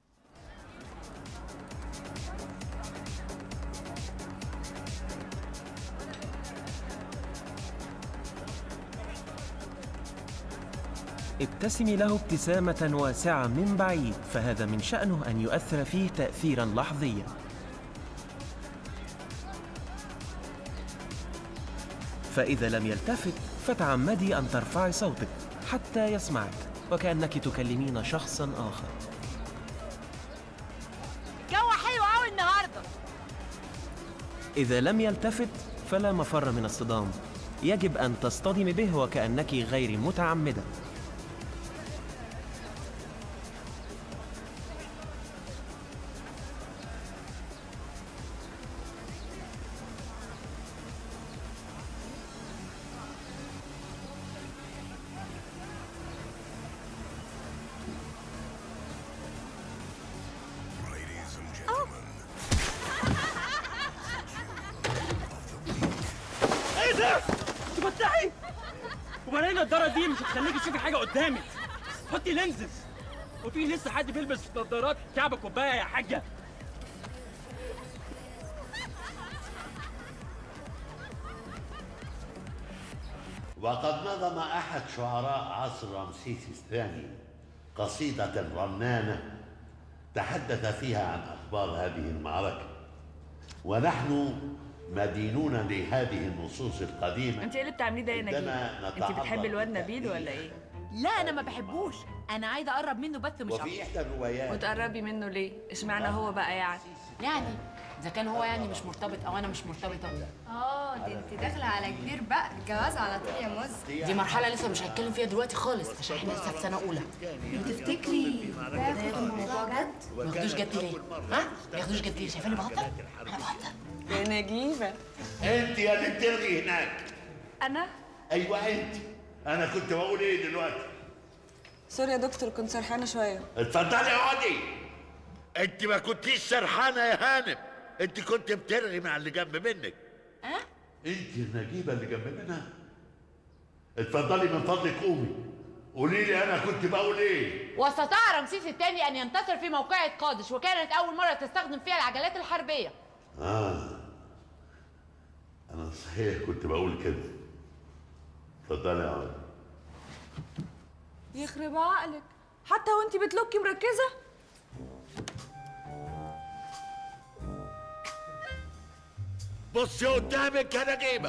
ابتسمي له ابتسامة واسعة من بعيد فهذا من شأنه أن يؤثر فيه تأثيرا لحظيا فإذا لم يلتفت فتعمدي أن ترفعي صوتك حتى يسمعك وكأنك تكلمين شخصا آخر جو حلو قوي النهارده إذا لم يلتفت فلا مفر من الصدام يجب أن تصطدمي به وكأنك غير متعمدة ايه ده؟ تفتحي وبعدين النضاره دي مش هتخليكي تشوفي حاجه قدامك حطي لينزز وفي لسه حد بيلبس نضارات كعب كوبايه يا حاجه وقد نظم أحد شعراء عصر رمسيس الثاني قصيدة رنانة تحدث فيها عن أخبار هذه المعركة ونحن مدينون لهذه النصوص القديمة انت ايه اللي بتعمليه ده يا نجيب عندما انت نتعرض بتحبي الواد نبيل ولا ايه لا انا ما بحبوش انا عايزه اقرب منه بس مش وفي إحدى الروايات وتقربي منه ليه اشمعنى هو بقى يعني يعني اذا كان هو يعني مش مرتبط او انا مش مرتبطه اه دي انت داخله على كبير بقى الجواز على طول يا مز دي مرحله لسه مش هتكلم فيها دلوقتي خالص عشان احنا لسه في سنه اولى تفتكري ده ياخد الموضوع جد ما ياخدوش جد ليه ها ما ياخدوش جد ليه شايفاني بهزر انا بهزر يا نجيبه أنت يا اللي بتلغي هناك انا أيوة أنت أنا كنت بقول إيه دلوقتي سوري يا دكتور كنت سرحانه شويه اتفضلي اقعدي انت ما كنتيش سرحانه يا هانم انت كنت بترغي مع اللي جنب منك ها انت النجيبه اللي جنب منها اتفضلي من فضلك قومي قولي لي انا كنت بقول ايه واستطاع رمسيس الثاني ان ينتصر في موقعة قادش وكانت اول مره تستخدم فيها العجلات الحربيه اه انا صحيح كنت بقول كده اتفضلي اقعدي يخرب عقلك حتى وانت بتلوكي مركزه بصي قدامك يا نجيبه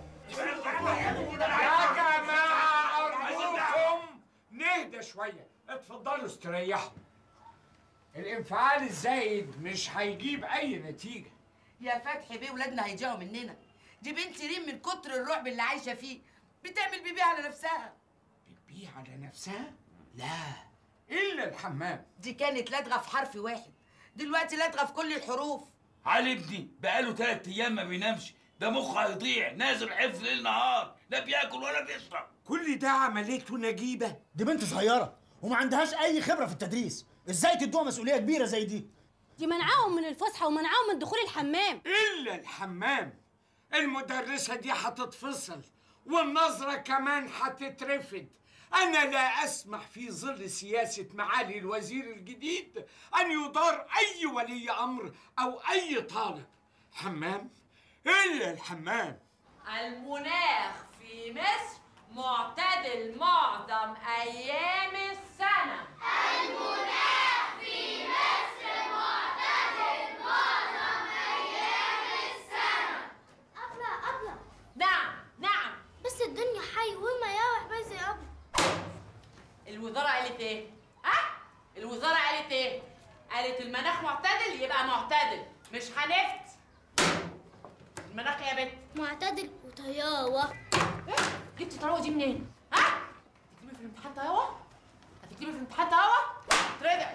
يا جماعة أرجوكم نهدى شوية اتفضلوا استريحوا الانفعال الزايد مش هيجيب أي نتيجة يا فتحي بيه ولادنا هيجيعوا مننا دي بنت ريم من كتر الرعب اللي عايشه فيه بتعمل بيبي على نفسها بيه على نفسها؟ لا إلا الحمام دي كانت لدغه في حرف واحد دلوقتي لدغه في كل الحروف علي ابني بقاله تلات ايام ما بينامش ده مخه هيضيع نازل حفظ ليل نهار لا بياكل ولا بيشرب كل ده عملته نجيبة دي بنت صغيرة وما عندهاش أي خبرة في التدريس، إزاي تدوها مسؤولية كبيرة زي دي؟ دي منعاهم من الفسحه ومنعاهم من دخول الحمام إلا الحمام المدرسة دي هتتفصل والنظرة كمان هتترفد أنا لا أسمح في ظل سياسة معالي الوزير الجديد أن يدار أي ولي أمر أو أي طالب حمام إلا الحمام المناخ في مصر معتدل معظم ايام السنه المناخ في مصر معتدل معظم أيام السنة أبلة أبلة نعم نعم بس الدنيا حي والمياوح بس يا أبلة الوزاره قالت ايه ها الوزاره قالت ايه قالت المناخ معتدل يبقى معتدل مش هنفت المناخ إيه يا بنت معتدل وطياوة جبتي طراوه دي منين ها هتكتبي في الامتحان طراوه هتكتبي في الامتحان طراوه ترجع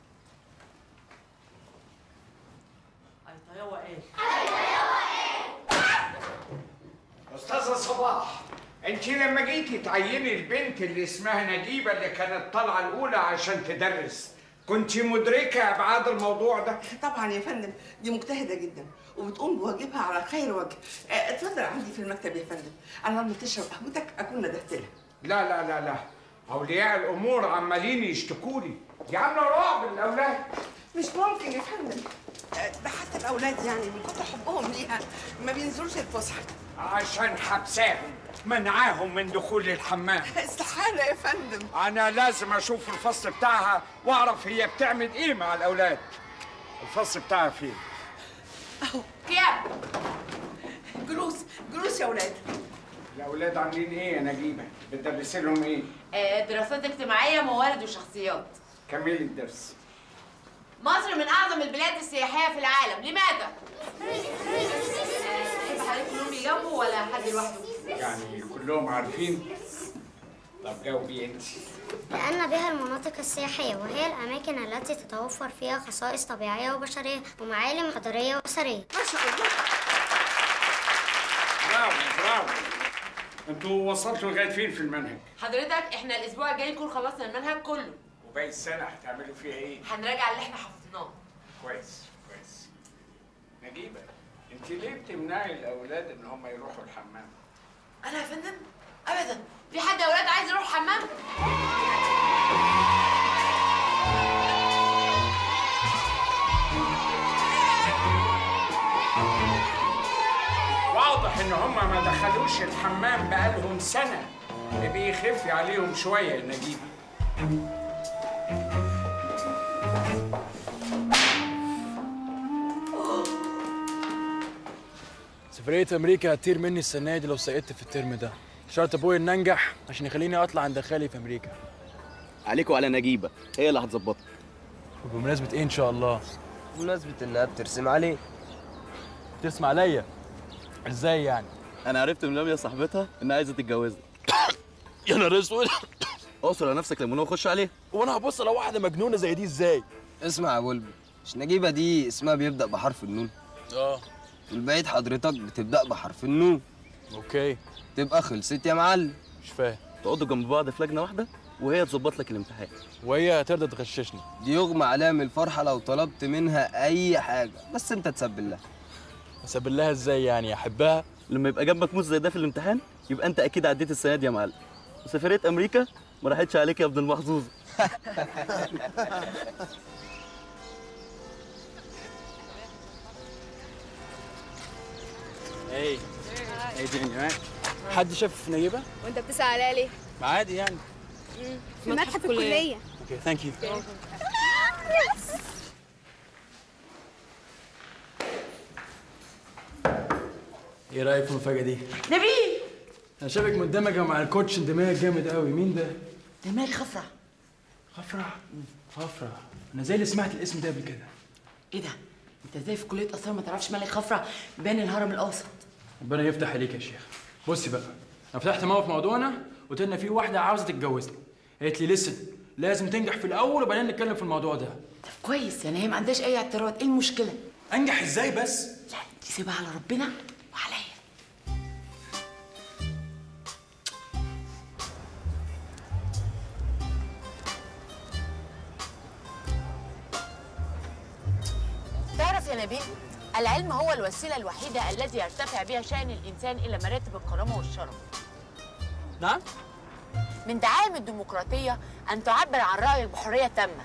اي طراوه ايه أستاذة صباح أنت لما جيتي تعيني البنت اللي اسمها نجيبة اللي كانت طالعة الأولى عشان تدرس كنت مدركة أبعاد الموضوع ده؟ طبعا يا فندم دي مجتهده جدا وبتقوم بواجبها على خير وجه آه، اتفضل عندي في المكتب يا فندم انا لما تشرب قهوتك اكون ندهت لها لا لا لا لا أولياء الأمور عمالين يشتكوا لي دي عاملة رعب للأولاد مش ممكن يا فندم آه، ده حتى الاولاد يعني من كتر حبهم ليها ما بينزلوش الفسحه عشان حبساهم منعاهم من دخول الحمام استحاله يا فندم أنا لازم أشوف الفصل بتاعها وأعرف هي بتعمل إيه مع الأولاد الفصل بتاعها فين؟ كياب جلوس جلوس يا اولاد الأولاد عاملين إيه يا نجيبة؟ بتدرسي لهم إيه؟ آه، دراسات اجتماعيه موارد وشخصيات كملي الدرس مصر من اعظم البلاد السياحيه في العالم لماذا تحب حضرتك كلهم يجاوبوا ولا حد لوحده يعني كلهم عارفين طب جاوبي انت لأن بها المناطق السياحية وهي الأماكن التي تتوفر فيها خصائص طبيعية وبشرية ومعالم حضارية وأثرية ما شاء الله برافو برافو انتوا وصلتوا لغايه فين في المنهج؟ حضرتك احنا الاسبوع الجاي نكون خلصنا المنهج كله وباقي السنه هتعملوا فيها ايه؟ هنراجع اللي احنا حفظناه كويس كويس نجيبه انت ليه بتمنعي الاولاد ان هم يروحوا الحمام؟ انا يا فندم ابدا في حد يا اولاد عايز يروح الحمام واضح ان هم ما دخلوش الحمام بقالهم سنه بيخف عليهم شويه يا نجيبه سفرية أمريكا هتطير مني السنة دي لو سقطت في الترم ده شرط أبويا إن أنجح عشان يخليني أطلع عند خالي في أمريكا عليك وعلى نجيبه هي اللي هتظبطك وبمناسبة إيه إن شاء الله؟ بمناسبة إنها بترسم عليه ترسم عليا إزاي يعني؟ انا عرفت من لميا صاحبتها انها عايزه تتجوزك يا نهار اسود اقصر على نفسك لما وخش عليه وانا هبص على واحده مجنونه زي دي ازاي اسمع يا بلبل مش نجيبة دي اسمها بيبدأ بحرف النون اه والبعيد حضرتك بتبدأ بحرف النون اوكي تبقى خلصت يا معلم مش فاهم تقعدوا جنب بعض في لجنه واحده وهي تظبط لك الامتحان وهي هترضى تغششني دي يغمى عليها من الفرحة لو طلبت منها أي حاجة بس أنت تسبل لها اسبل لها ازاي يعني احبها لما يبقى جنبك موز زي ده في الامتحان يبقى انت اكيد عديت السنه دي يا معلم وسفريه امريكا ما راحتش عليك يا ابن المحظوظ ايه ايه دنيا حد شاف نجيبه؟ وانت بتسأل عليها ليه؟ ما عادي يعني في متحف الكلية اوكي ثانك يو ايه رايك في المفاجاه دي؟ نبيل انا شايفك مندمجه مع الكوتش اندماج جامد قوي مين ده؟ ده مالك خفرة خفرع خفرع انا زي اللي سمعت الاسم ده قبل كده ايه ده؟ انت ازاي في كلية اثار ما تعرفش مالك خفرة بين الهرم الاوسط ربنا يفتح عليك يا شيخ بصي بقى انا فتحت موقف موضوعنا قلت لنا في واحده عاوزه تتجوزني قالت لي لسه لازم تنجح في الاول وبعدين نتكلم في الموضوع ده طب كويس يعني هي ما عندهاش اي اعتراض ايه المشكلة؟ انجح ازاي بس؟ دي سيبها على ربنا وعليا تعرف يا نبيل العلم هو الوسيلة الوحيدة التي يرتفع بها شأن الإنسان إلى مراتب الكرامة والشرف نعم من دعائم الديمقراطية أن تعبر عن رأيك بحرية تامة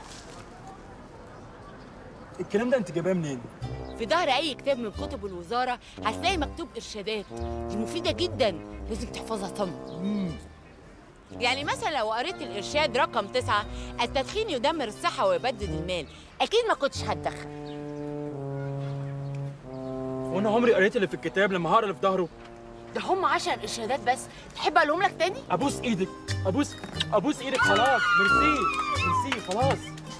الكلام ده انت جايباه منين؟ في ظهر أي كتاب من كتب الوزارة هتلاقي مكتوب إرشادات دي مفيدة جدا لازم تحفظها صم يعني مثلا لو قريت الإرشاد رقم تسعة التدخين يدمر الصحة ويبدد المال أكيد ما كنتش هتدخن وانا عمري قريت اللي في الكتاب لما هقرا اللي في ظهره ده هم عشر إرشادات بس تحب أقولهم لك تاني؟ ابوس ايدك ابوس ابوس ايدك خلاص ميرسي ميرسي خلاص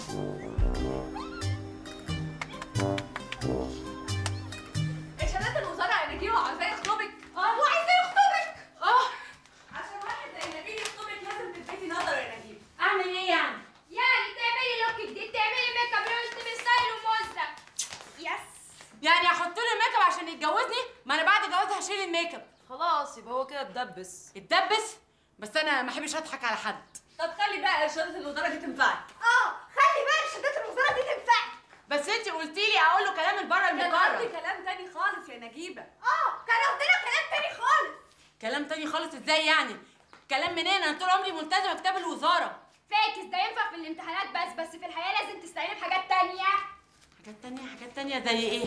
ارشادات الوزاره يا نجيب عايزاه يخطبك اه هو عايزاه يخطبك اه عشان واحد زي نبيل يخطبك لازم تلفتي نظره يا نجيب اعمل ايه يعني؟ يعني تعملي لوك جديد تعملي ميك اب وتبقي ستايل وموزة يس يعني احط له الميك اب عشان يتجوزني ما انا بعد جوازها هشيل الميك اب خلاص يبقى هو كده اتدبس اتدبس بس انا ما احبش اضحك على حد طب خلي بقى ارشادات الوزاره دي تنفعك اه خلي بقى ارشادات الوزاره دي تنفعك بس انت قلتي لي اقول له كلام من بره كان قصدي المقرر كلام تاني خالص يا نجيبه اه كان قصدنا كلام تاني خالص كلام تاني خالص ازاي يعني كلام منين انا طول عمري ملتزمه كتاب الوزاره فاكس ده ينفع في الامتحانات بس بس في الحياه لازم تستعيني بحاجات تانية حاجات تانية حاجات تانية زي ايه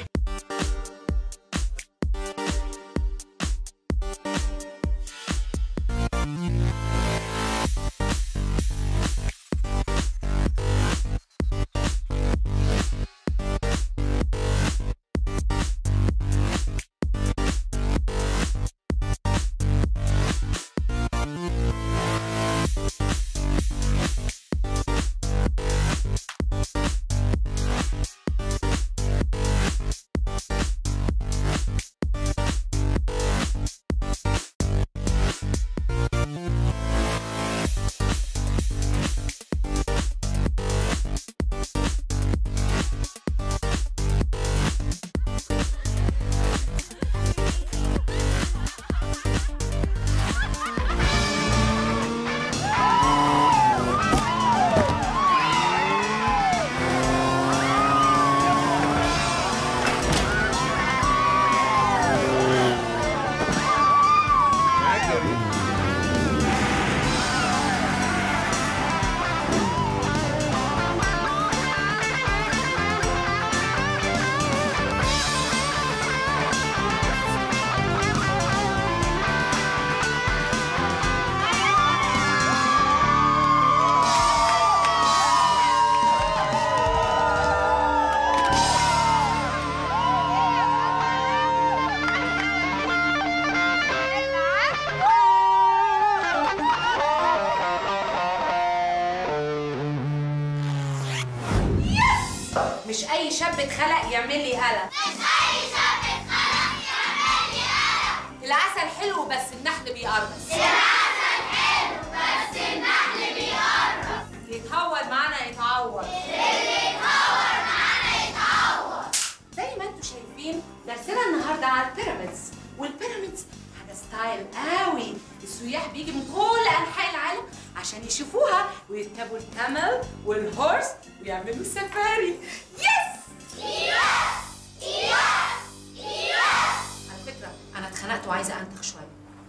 مش اي شاب اتخلق يعمل لي قلق مش أي شاب اتخلق يعمل لي قلق العسل حلو بس النحل بيقرص العسل حلو بس النحل بيقرب اللي يتهور معانا يتعور اللي يتهور معانا يتعور زي ما انتم شايفين درسنا النهارده على البيراميدز والبيراميدز حاجه ستايل قوي السياح بيجي من كل انحاء العالم عشان يشوفوها ويركبوا الكامل والهورس ويعملوا سفاري يس يس يس يس على فكره انا اتخنقت وعايزه انتخ شويه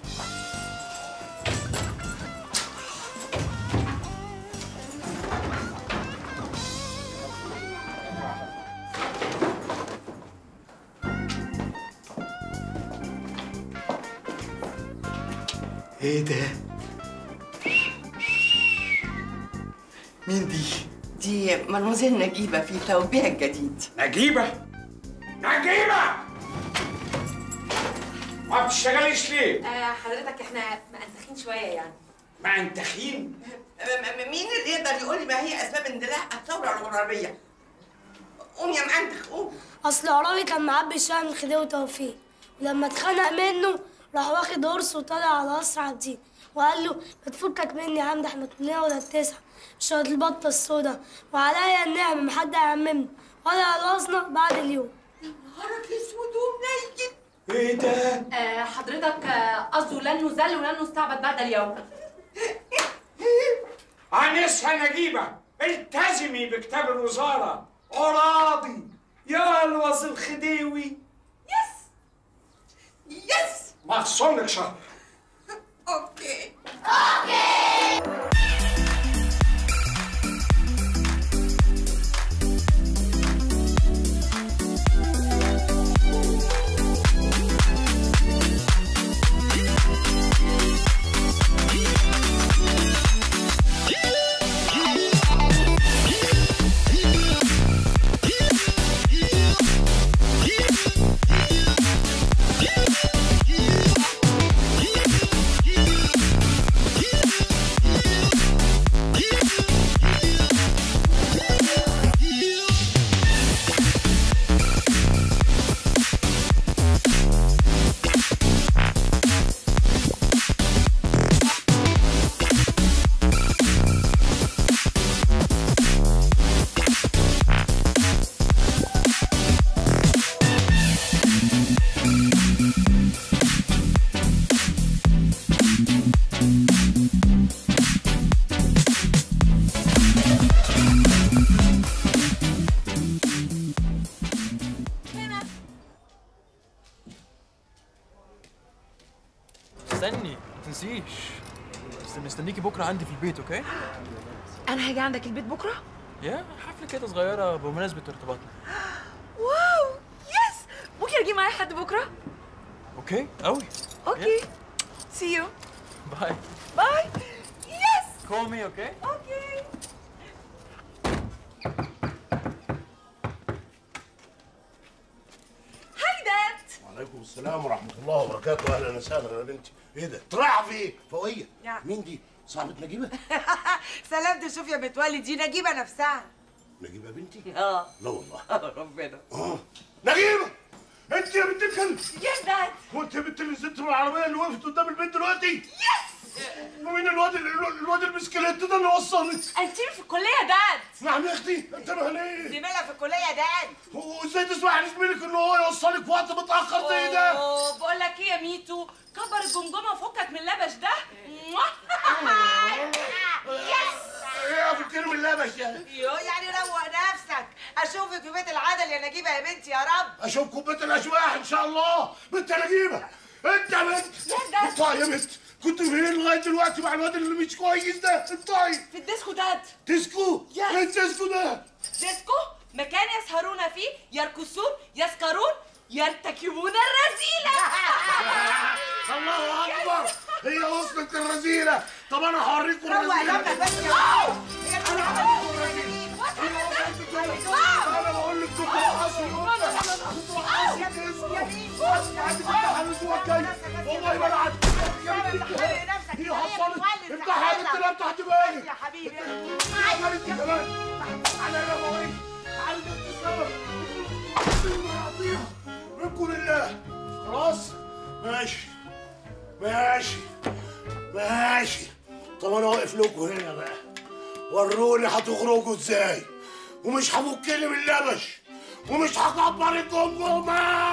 ايه ده؟ مين دي؟ دي مدموزيل نجيبة في ثوبها الجديد نجيبة نجيبة ما بتشتغليش ليه؟ آه حضرتك احنا مأنتخين شويه يعني ما انتخين مين اللي يقدر يقول لي ما هي اسباب اندلاع الثوره الغربيه؟ قوم يا معنتخ قوم اصل عرابي كان معبي شويه من خديوي وتوفيق ولما اتخنق منه راح واخد قرص وطالع على قصر عابدين وقال له ما تفكك مني يا عم ده احنا كلنا ولا التسعه مش واد البطه السودا وعليا النعمه محد هيعممنا ولا خلصنا بعد اليوم نهارك اسود ومنيل ايه ده؟ آه حضرتك آه، قصده لن نذل ولن نستعبد بعد اليوم عنسها نجيبة التزمي بكتاب الوزارة عراضي يلوظ الخديوي يس يس مخصوم لك شهر اوكي استني ما تنسيش بس مستنيكي بكره عندي في البيت اوكي انا هاجي عندك البيت بكره يا حفله كده صغيره بمناسبه ارتباطنا واو يس ممكن اجي معايا حد بكره اوكي قوي اوكي سي يو باي باي يس كول مي اوكي اوكي هاي داد وعليكم السلام ورحمه الله وبركاته اهلا وسهلا يا بنتي ايه ده طلع في ايه فوقيه نعم. مين دي صاحبه نجيبه سلامت شوف يا متولي دي نجيبه نفسها نجيبه بنتي اه لا والله ربنا اه نجيبه انت يا بنت الكلب يس داد وانت يا بنت اللي نزلت من العربيه اللي وقفت قدام البيت دلوقتي يس ومين الواد ال- الواد البسكليت ده اللي وصلك انت في الكليه يا داد نعم يا اختي انتبه ليه زميلها في الكليه يا داد وازاي تسمح لزميلك ان هو يوصلك في وقت متاخر زي ده أوه، بقول لك ايه يا ميتو كبر الجمجمه وفكك من اللبش ده يس ايه ابو كريم اللبش يا يو يعني روق نفسك اشوفك في بيت العدل يا نجيبه يا بنتي يا رب اشوفكم بيت الاشواح ان شاء الله بنت نجيبه انت يا بنت انت يا بنت كنت فين لغايه دلوقتي مع الواد اللي مش كويس ده انت في الديسكو داد ديسكو ايه الديسكو ده ديسكو مكان يسهرون فيه يرقصون يسكرون يرتكبون الرذيلة الله اكبر هي وصلت الرذيله طب انا هوريكم روق الرذيله دمك بس يا أوه! هي اللي عملت انا بقول لك كنت رقصوا والله ما انا عارف هي حصلت افتح يا بنت لا تحت بالي يا حبيبي عملت كمان انا انا بقول لك عايز تتصرف خلاص ماشي ماشي ماشي طب انا واقف لكم هنا بقى وروني هتخرجوا ازاي ومش هفكني من اللبش ومش هكبر الجمجمه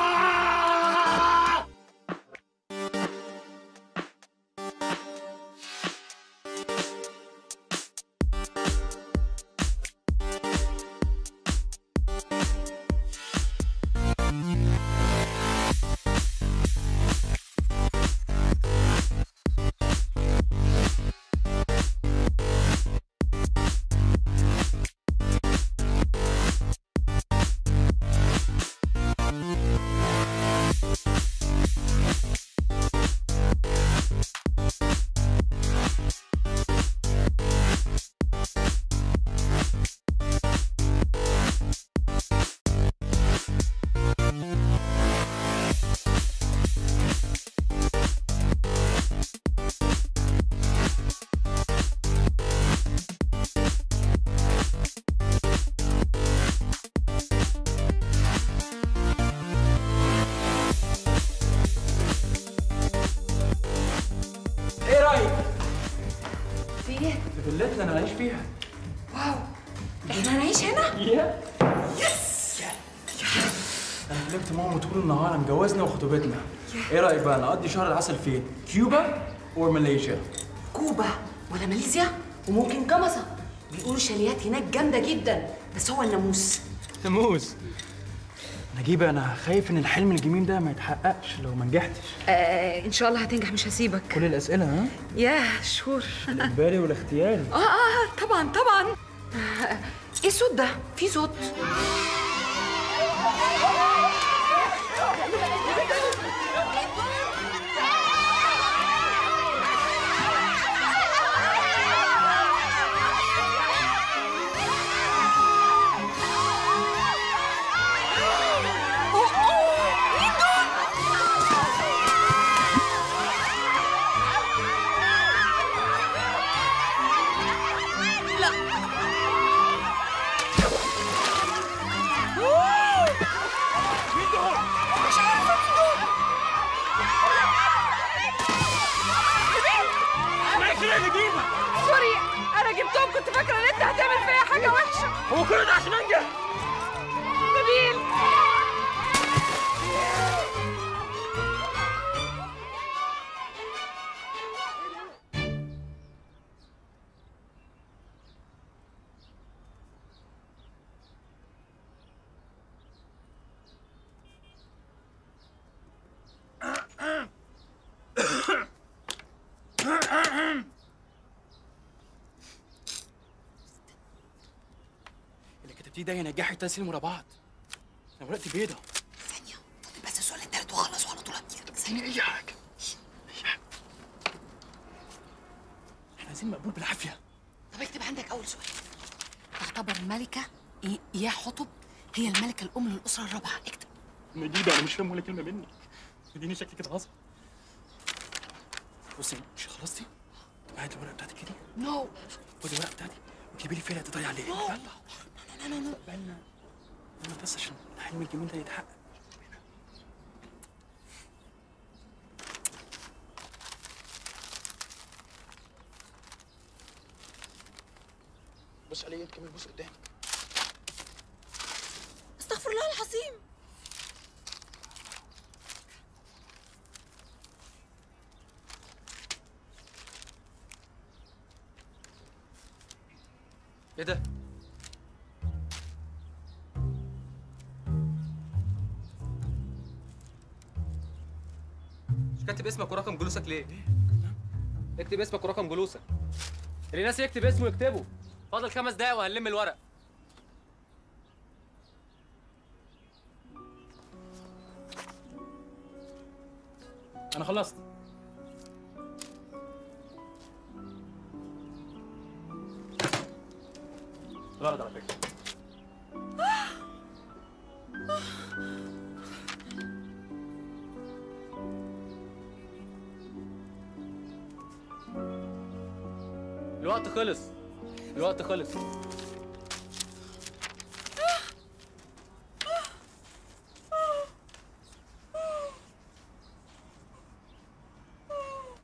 ايه رايك في ايه؟ في فيلتنا انا عايش فيها واو احنا هنعيش هنا؟ يا يس انا كلمت ماما طول النهار عن جوازنا وخطوبتنا ايه رايك بقى نقضي شهر العسل فين كيوبا اور ماليزيا كوبا ولا ماليزيا وممكن جمصة بيقولوا شاليات هناك جامدة جدا بس هو الناموس ناموس نجيبة انا خايف ان الحلم الجميل ده ما يتحققش لو ما نجحتش آه ان شاء الله هتنجح مش هسيبك كل الاسئله ها يا شور الاجباري والاختياري اه اه طبعا طبعا آه، ايه الصوت ده؟ في صوت لا مين دول؟ مش عارفة مين دول معاك يا نجيبة سوري انا جبتهم كنت فاكرة ان انت هتعمل فيا حاجة وحشة هو كل ده عشان انجح نبيل اللي كتبتيه ده ينجحك تلات سنين ورا بعض انا ورقتي بيضة بس السؤال التالت وخلص وعلى طول هتطير ثانية اي حاجة اي حاجة احنا عايزين مقبول بالعافية طب اكتب عندك اول سؤال تعتبر الملكة إي- يا حطب هي الملكة الأم للأسرة الرابعة اكتب نجيبة انا مش فاهم ولا كلمة منك اديني شكلي كده عصب بصي مش خلصتي؟ هاتي الورقة بتاعتك كده نو خدي الورقة بتاعتي وجيبي لي فيها اللي هتضيع عليه نو. يلا لا لا لا بالنا انا بس عشان الحلم الجميل ده يتحقق بص عليا انت كمان بص قدامك استغفر الله العظيم ايه ده؟ مش كاتب اسمك ورقم جلوسك ليه؟ اكتب اسمك ورقم جلوسك اللي ناس يكتب اسمه يكتبه فاضل خمس دقايق وهنلم الورق انا خلصت غلط على فكرة الوقت خلص الوقت خلص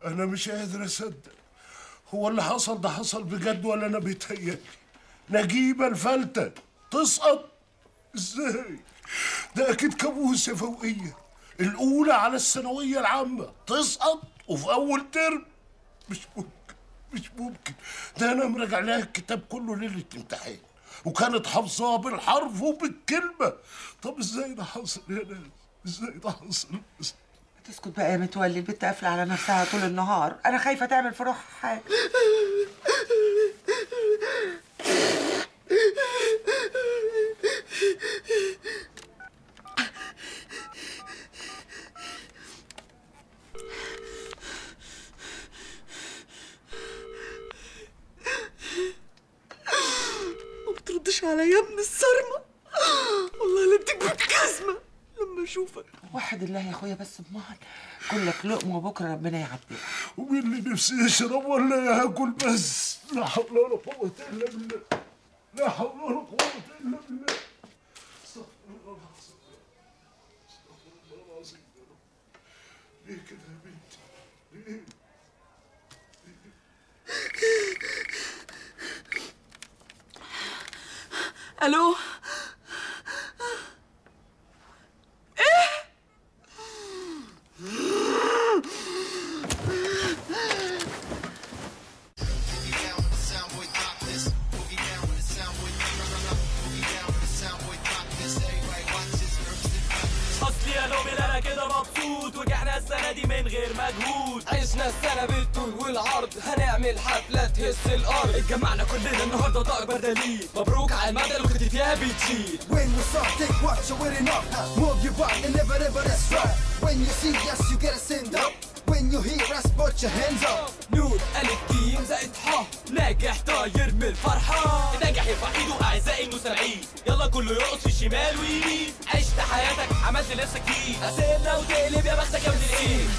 انا مش قادر اصدق هو اللي حصل ده حصل بجد ولا انا بيتهيألي نجيبه الفلتة تسقط ازاي ده اكيد كابوس يا فوقيه الاولى على الثانويه العامه تسقط وفي اول ترم مش ممكن مش ممكن ده انا مراجع لها الكتاب كله ليله امتحان وكانت حافظاه بالحرف وبالكلمه طب ازاي ده حصل يا ناس ازاي ده حصل تسكت بقى يا متولي البت قافله على نفسها طول النهار انا خايفه تعمل في روحها حاجه ما بتردش عليا يا ابن الصرمه والله لا اديك بالجزمه لما اشوفك وحد الله يا اخويا بس بمهل كلك لقمه وبكره ربنا يعديها ومين اللي نفسي يشرب ولا هاكل بس لا حول ولا قوة إلا بالله لا حول ولا قوة إلا بالله استغفر الله العظيم استغفر الله العظيم يا رب ليه كده يا بنتي ليه الو اصلي يا نوبل انا كده مبسوط وجعنا السنه دي من غير مجهود عشنا السنة بالطول والعرض هنعمل حفلة تهز الأرض اتجمعنا كلنا النهارده طاقة بردلين مبروك على المدى اللي كنت فيها بتشيل When you start, take what you're wearing up. Move your body and never ever strut. When you see us, you get a send up. When you hear us, put your hands up. نور ألف جيم زائد ح ناجح طاير من الفرحة ناجح يرفع ايده أعزائي المستمعين يلا كله يرقص في الشمال ويمين عشت حياتك عملت لنفسك ايه أسئلة وتقلب يا بختك يا ابن الايه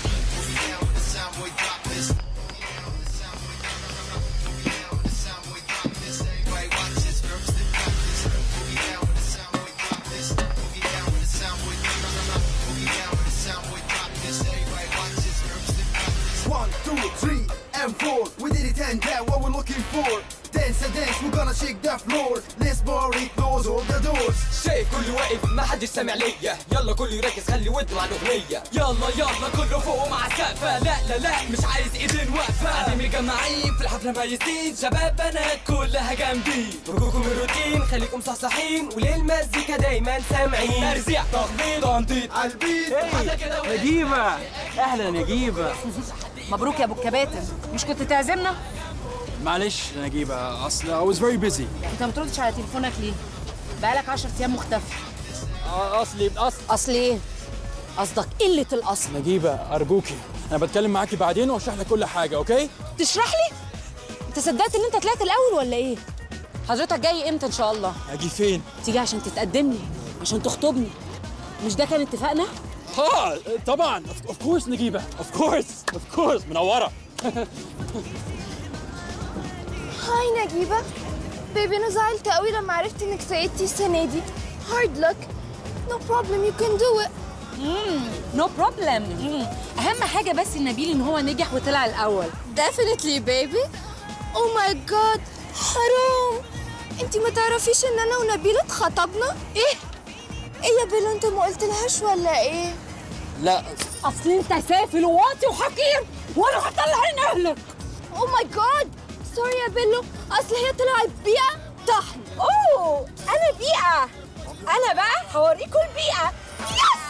One, two, three, and four. We did it and that what we're looking for. Dance and dance, we're gonna shake the floor. Let's party, close all the doors. شايف كله واقف ما حدش سامع ليا يلا كله يركز خلي ودنه مع الأغنية يلا يلا كله فوق مع السقفة لا لا لا مش عايز ايدين واقفة قاعدين متجمعين في الحفلة ميزين شباب بنات كلها جامدين فكوكم من الروتين خليكم صحصحين وللمزيكا دايما سامعين ترزيع تخبيط تنطيط على البيت نجيبة اهلا نجيبة مبروك يا ابو الكباتن مش كنت تعزمنا معلش يا نجيبة اصل I was very busy انت ما بتردش على تليفونك ليه بقالك 10 ايام مختفي اصلي اصل اصل ايه قصدك قله الاصل نجيبة ارجوكي انا بتكلم معاكي بعدين واشرح لك كل حاجة اوكي تشرح لي انت صدقت ان انت طلعت الاول ولا ايه حضرتك جاي امتى ان شاء الله اجي فين تيجي عشان تتقدم لي عشان تخطبني مش ده كان اتفاقنا ها طبعا اوف كورس نجيبة اوف كورس اوف كورس منورة هاي نجيبة بيبي أنا زعلت قوي لما عرفت إنك سقطتي السنة دي هارد لك نو بروبلم يو كان دو ات نو بروبلم اهم حاجه بس نبيل ان هو نجح وطلع الاول definitely baby oh my god حرام انتي ما تعرفيش ان انا ونبيل اتخطبنا ايه ايه يا بيلا انت ما قلتلهاش ولا ايه لا اصل انت سافل وواطي وحقير وانا هطلع عين اهلك او ماي جاد سوري يا بيلو اصل هي طلعت بيئة طحن اوه انا بيئه انا بقى هوريكم البيئه يس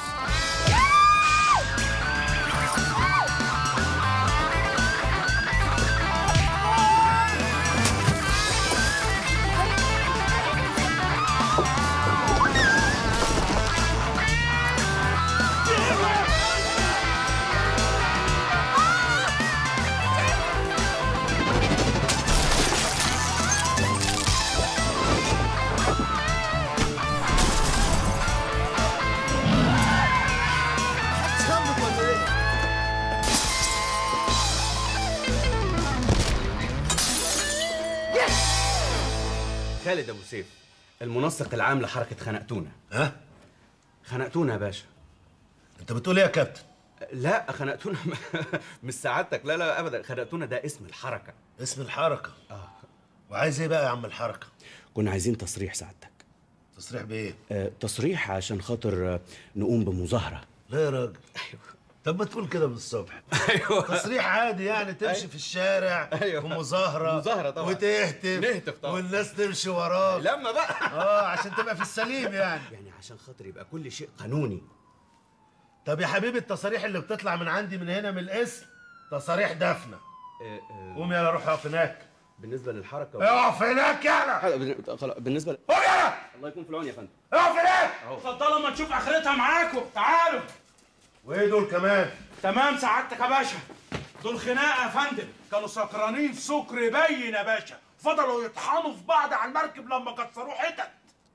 خالد ابو سيف المنسق العام لحركه خنقتونا ها خنقتونا يا باشا انت بتقول ايه يا كابتن لا خنقتونا مش سعادتك لا لا ابدا خنقتونا ده اسم الحركه اسم الحركه اه وعايز ايه بقى يا عم الحركه كنا عايزين تصريح سعادتك تصريح بايه آه تصريح عشان خاطر آه، نقوم بمظاهره لا يا راجل طب ما تقول كده من الصبح ايوه تصريح عادي يعني تمشي أيوة. في الشارع أيوة. ومظاهره مظاهرة طبعا. وتهتف نهتف طبعا. والناس تمشي وراك لما بقى اه عشان تبقى في السليم يعني يعني عشان خاطر يبقى كل شيء قانوني طب يا حبيبي التصاريح اللي بتطلع من عندي من هنا من الاسم تصاريح دفنه آه، آه، قوم يلا روح اقف هناك بالنسبه للحركه اقف هناك يلا بن- خلاص بالنسبه ل... قوم يلا الله يكون في العون يا فندم اقف هناك اتفضلوا ما نشوف اخرتها معاكم تعالوا وايه دول كمان تمام سعادتك يا باشا دول خناقه يا فندم كانوا سكرانين سكر باين يا باشا فضلوا يطحنوا في بعض على المركب لما كسروه حتت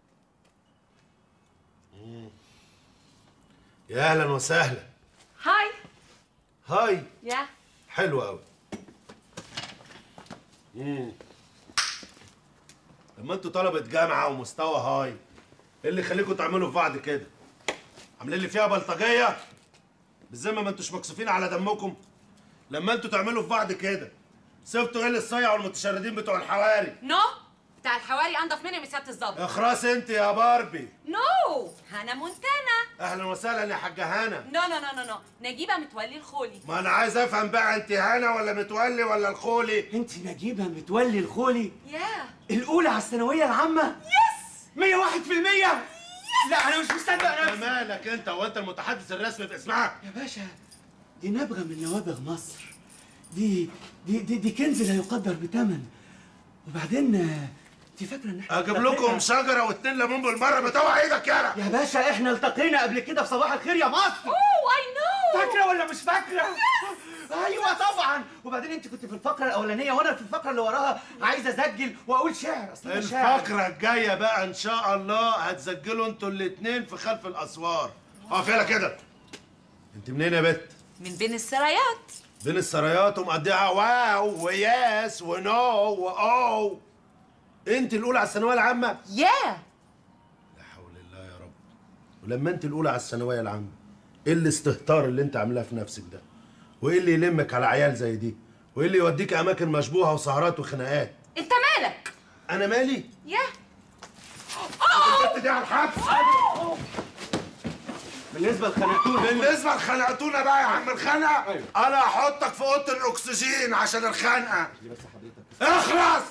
يا اهلا وسهلا هاي هاي يا حلو قوي امم لما انتوا طلبة جامعة ومستوى هاي ايه اللي يخليكم تعملوا في بعض كده؟ عاملين لي فيها بلطجية؟ بالذمة ما انتوش مكسوفين على دمكم؟ لما انتوا تعملوا في بعض كده سبتوا ايه الصيع والمتشردين بتوع الحواري؟ نو بتاع الحواري انضف مني من سياده الظابط اخراس انت يا باربي نو هنا مونتانا اهلا وسهلا يا حاجة هنا نو نو نو نو نو نجيبه متولي الخولي ما انا عايز افهم بقى انت هنا ولا متولي ولا الخولي؟ انت نجيبه متولي الخولي يا الاولى على الثانويه العامه يس 101% لا انا مش مصدق انت نفسي مالك انت وانت المتحدث الرسمي باسمها يا باشا دي نبغه من نوابغ مصر دي دي دي, دي كنز لا يقدر بثمن وبعدين آه، انت فاكره ان احنا اجيب لكم التقينا- شجره واتنين ليمون بالمره بتوع ايدك يلا يا باشا احنا التقينا قبل كده في صباح الخير يا مصر اوه اي نو فاكره ولا مش فاكره ايوه طبعا وبعدين انت كنت في الفقره الاولانيه وانا في الفقره اللي وراها عايز اسجل واقول شعر اصل أنا شاعر الفقره الجايه بقى ان شاء الله هتسجلوا انتوا الاتنين في خلف الاسوار اقف يلا كده انت منين يا بت من بين السرايات بين السرايات ومقضيها واو وياس ونو واو انت الاولى على الثانويه العامه يا ولما انت الاولى على الثانويه العامه ايه الاستهتار اللي انت عاملاه في نفسك ده وايه اللي يلمك على عيال زي دي وايه اللي يوديك اماكن مشبوهه وسهرات وخناقات انت مالك انا مالي يا البت دي على الحبس بالنسبه لخنقتونا بالنسبه لخنقتونا بقى يا عم الخنقه انا هحطك في اوضه الاكسجين عشان الخنقه بس حضرتك اخرس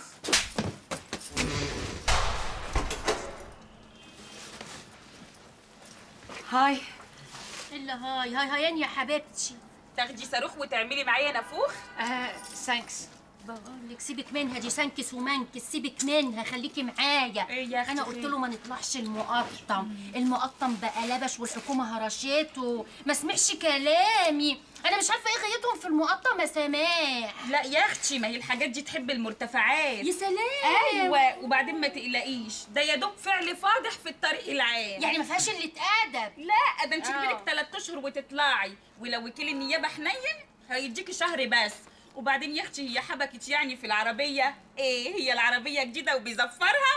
هاي الا هاي هاي هايان يا حبيبتي تاخدي صاروخ وتعملي معايا نافوخ آه سانكس بقول لك سيبك منها دي سانكس ومنكس سيبك منها خليكي معايا إيه يا أختي انا قلت خير؟ له ما نطلعش المقطم المقطم بقى لبش والحكومه هرشته ما سمعش كلامي انا مش عارفه ايه غايتهم في المقطم يا سماح لا يا اختي ما هي الحاجات دي تحب المرتفعات يا سلام ايوه وبعدين ما تقلقيش ده يا دوب فعل فاضح في الطريق العام يعني ما فيهاش قله ادب لا ده انت آه. لك ثلاث اشهر وتطلعي ولو وكيل النيابه حنين هيديكي شهر بس وبعدين يا اختي هي حبكت يعني في العربيه ايه هي العربيه جديده وبيزفرها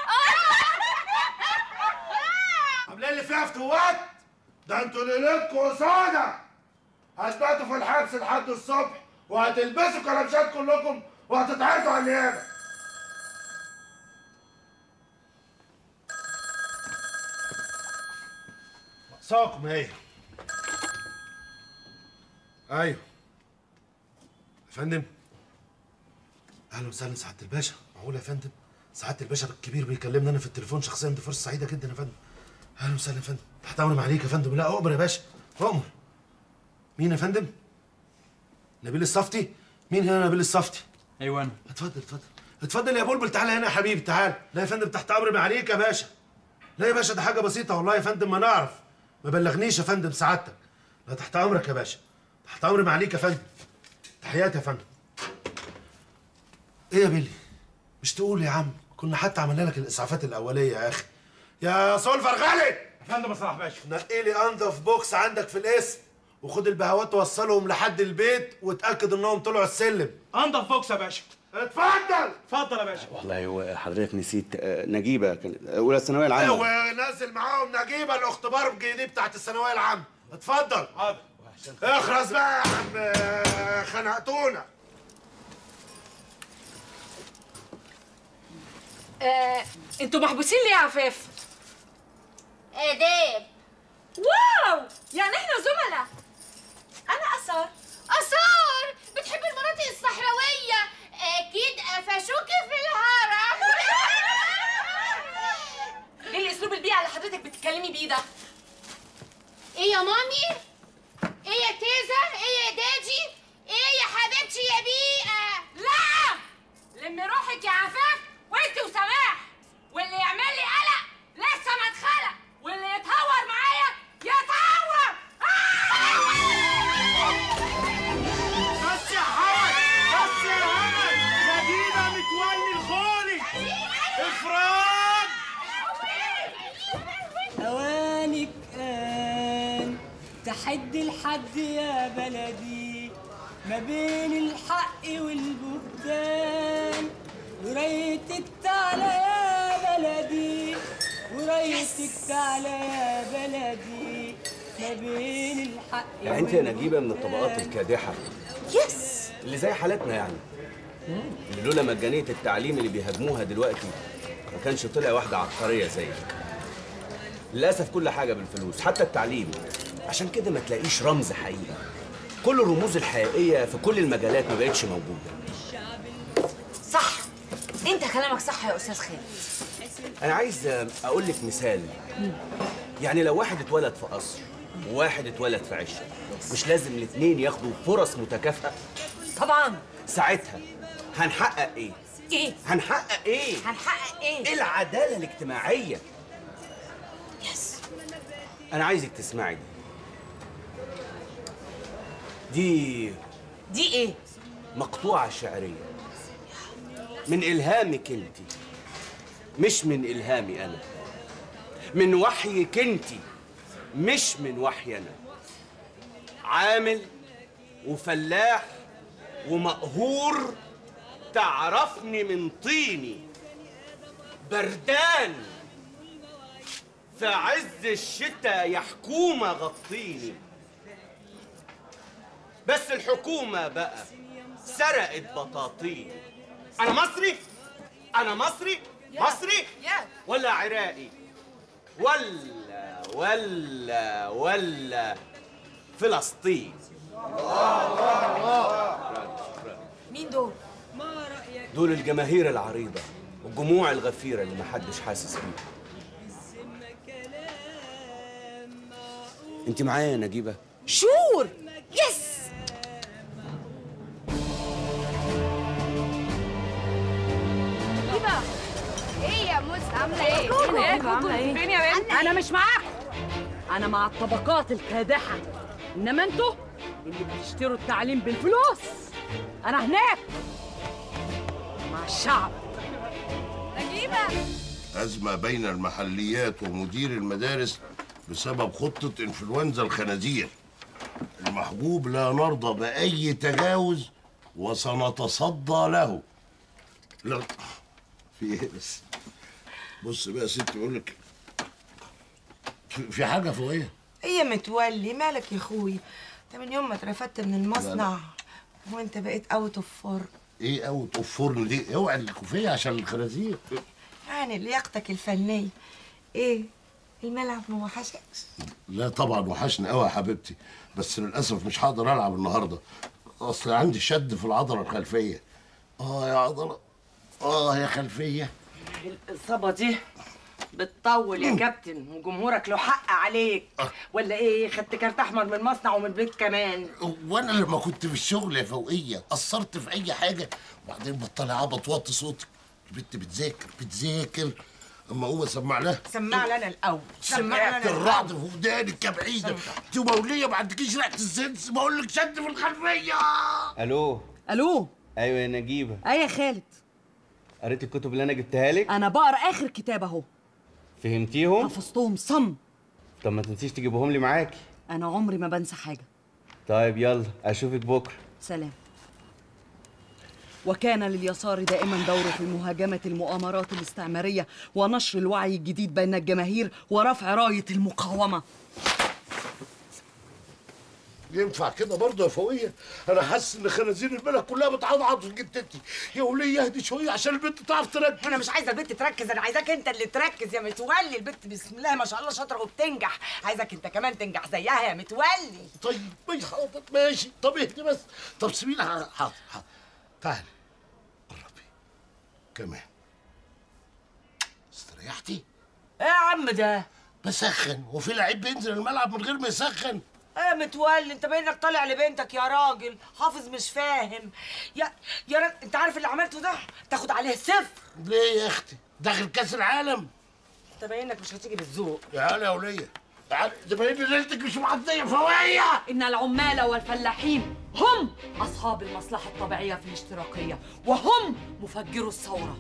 عاملين لي فيها فتوات ده انتوا ليلتكم سودة هتباتوا في الحبس لحد الصبح وهتلبسوا كلبشات كلكم وهتتعرضوا على النيابه مقصاكم هي ايوه يا فندم اهلا وسهلا سعاده الباشا معقول يا فندم سعاده الباشا الكبير بيكلمني انا في التليفون شخصيا دي فرصه سعيده جدا يا فندم اهلا وسهلا يا فندم تحت امر معاليك يا فندم لا اؤمر يا باشا اؤمر مين يا فندم نبيل الصفتي مين هنا نبيل الصفتي ايوه انا اتفضل اتفضل اتفضل يا بلبل تعالى هنا يا حبيبي تعال لا يا فندم تحت امر معاليك يا باشا لا يا باشا ده حاجه بسيطه والله يا فندم ما نعرف ما بلغنيش يا فندم سعادتك لا تحت امرك يا باشا تحت امر معاليك يا فندم تحياتي يا فندم ايه يا بيلي مش تقول يا عم كنا حتى عملنا لك الاسعافات الاوليه يا اخي يا سولفر غالي يا فندم يا صلاح باشا نقي لي انضف بوكس عندك في الاسم وخد البهوات وصلهم لحد البيت وتاكد انهم طلعوا السلم انضف بوكس يا باشا اتفضل اتفضل يا باشا والله هو حضرتك نسيت آه، نجيبه كانت اولى الثانويه العامه ونازل معاهم نجيبه الاخت برج دي بتاعت الثانويه العامه اتفضل حاضر اخرس بقى يا عم خنقتونا آه، انتوا محبوسين ليه يا عفاف؟ آداب واو يعني احنا زملاء انا اثار آثار بتحب المناطق الصحراوية أكيد قفشوكي في الهرم ايه الاسلوب البيئي اللي حضرتك بتتكلمي بيه ده؟ إيه يا مامي؟ إيه يا تيزا؟ إيه يا دادي؟ إيه يا حبيبتي يا بيئة؟ لا لمي روحك يا عفاف وانت وسماح واللي يعمل لي قلق لسه ما اتخلق واللي يتهور معايا يتهور بس يا حمد بس يا همد نجيبه متولي الخولي افراد أوانك آن تحدي الحد يا بلدي ما بين الحق والبهتان ورايتك تعلى يا بلدي ورايتك تعلى يا بلدي ما بين الحق يعني انت يا نجيبه من الطبقات الكادحه يس اللي زي حالتنا يعني اللي لولا مجانيه التعليم اللي بيهاجموها دلوقتي ما كانش طلع واحده عبقريه زيك للاسف كل حاجه بالفلوس حتى التعليم عشان كده ما تلاقيش رمز حقيقي كل الرموز الحقيقيه في كل المجالات ما بقتش موجوده صح انت كلامك صح يا استاذ خالد انا عايز اقول لك مثال يعني لو واحد اتولد في قصر وواحد اتولد في عشه مش لازم الاثنين ياخدوا فرص متكافئه طبعا ساعتها هنحقق ايه ايه هنحقق ايه هنحقق ايه العداله الاجتماعيه يس انا عايزك تسمعي دي دي دي ايه مقطوعه شعريه من الهامك انت مش من الهامي انا من وحيك انت مش من وحي انا عامل وفلاح ومقهور تعرفني من طيني بردان في عز الشتاء يا حكومة غطيني بس الحكومة بقى سرقت بطاطيني أنا مصري؟ أنا مصري؟ مصري؟ ولا عراقي؟ ولا ولا ولا فلسطين مين دول دول الجماهير العريضة والجموع الغفيرة اللي محدش حاسس بيها انت معايا يا نجيبة؟ شور يس هبه ايه يا موز عامله ايه؟ كوكو، هنا كوكو، عامله ايه؟ فين يا بنت؟ انا مش معاكم انا مع الطبقات الكادحه انما انتوا اللي بتشتروا التعليم بالفلوس انا هناك مع الشعب نجيبه أزمة بين المحليات ومدير المدارس بسبب خطة إنفلونزا الخنازير المحجوب لا نرضى بأي تجاوز وسنتصدى له لا في إيه بس بص بقى يا ستي بقول لك في- في حاجة فوقية ايه يا متولي مالك يا اخوي انت من يوم ما اترفدت من المصنع وانت بقيت اوت اوف فور إيه أوي فرن دي اوعي الكوفية عشان الخنازير يعني لياقتك الفنيه ايه الملعب ما وحشكش لا طبعا وحشني قوي يا حبيبتي بس للاسف مش هقدر العب النهارده اصل عندي شد في العضله الخلفيه اه يا عضله اه يا خلفيه الاصابه دي بتطول يا كابتن وجمهورك له حق عليك ولا ايه خدت كارت احمر من المصنع ومن البيت كمان وانا لما كنت في الشغل يا فوقيه قصرت في اي حاجه وبعدين بطل عبط وطي صوتك البنت بتذاكر بتذاكر اما اقوم اسمع لها سمع لنا الاول سمع سمعت لنا الرعد الأول. في ودانك يا بعيده انت موليه ما عندكيش ريحه السنس بقول لك شد في الخلفيه الو الو ايوه يا نجيبة ايه يا خالد قريت الكتب اللي انا جبتها لك انا بقرا اخر كتاب اهو فهمتيهم حفظتهم صم طب ما تنسيش تجيبهم لي معاكي انا عمري ما بنسى حاجه طيب يلا اشوفك بكره سلام وكان لليسار دائما دوره في مهاجمة المؤامرات الاستعمارية ونشر الوعي الجديد بين الجماهير ورفع راية المقاومة ينفع كده برضه يا فوقيه انا حاسس ان خنازير البلد كلها بتعضعض في جدتي يا وليه اهدي شويه عشان البنت تعرف تركز انا مش عايزه البنت تركز انا عايزاك انت اللي تركز يا متولي البنت بسم الله ما شاء الله شاطره وبتنجح عايزك انت كمان تنجح زيها يا متولي طيب ماشي حاضر ماشي طب اهدي بس طب سيبيني حاضر حاضر حاضر. تعالي قربي كمان استريحتي ايه يا عم ده بسخن وفي لعيب بينزل الملعب من غير ما يسخن ايه يا متولي انت باينك طالع لبنتك يا راجل حافظ مش فاهم يا يا راجل انت عارف اللي عملته ده تاخد عليه صفر ليه يا اختي داخل كاس العالم انت باينك مش هتيجي بالذوق تعالي يا وليه تعالي ده باين لي ليلتك مش معديه فوقيه إن العمال والفلاحين هم أصحاب المصلحة الطبيعية في الاشتراكية وهم مفجرو الثورة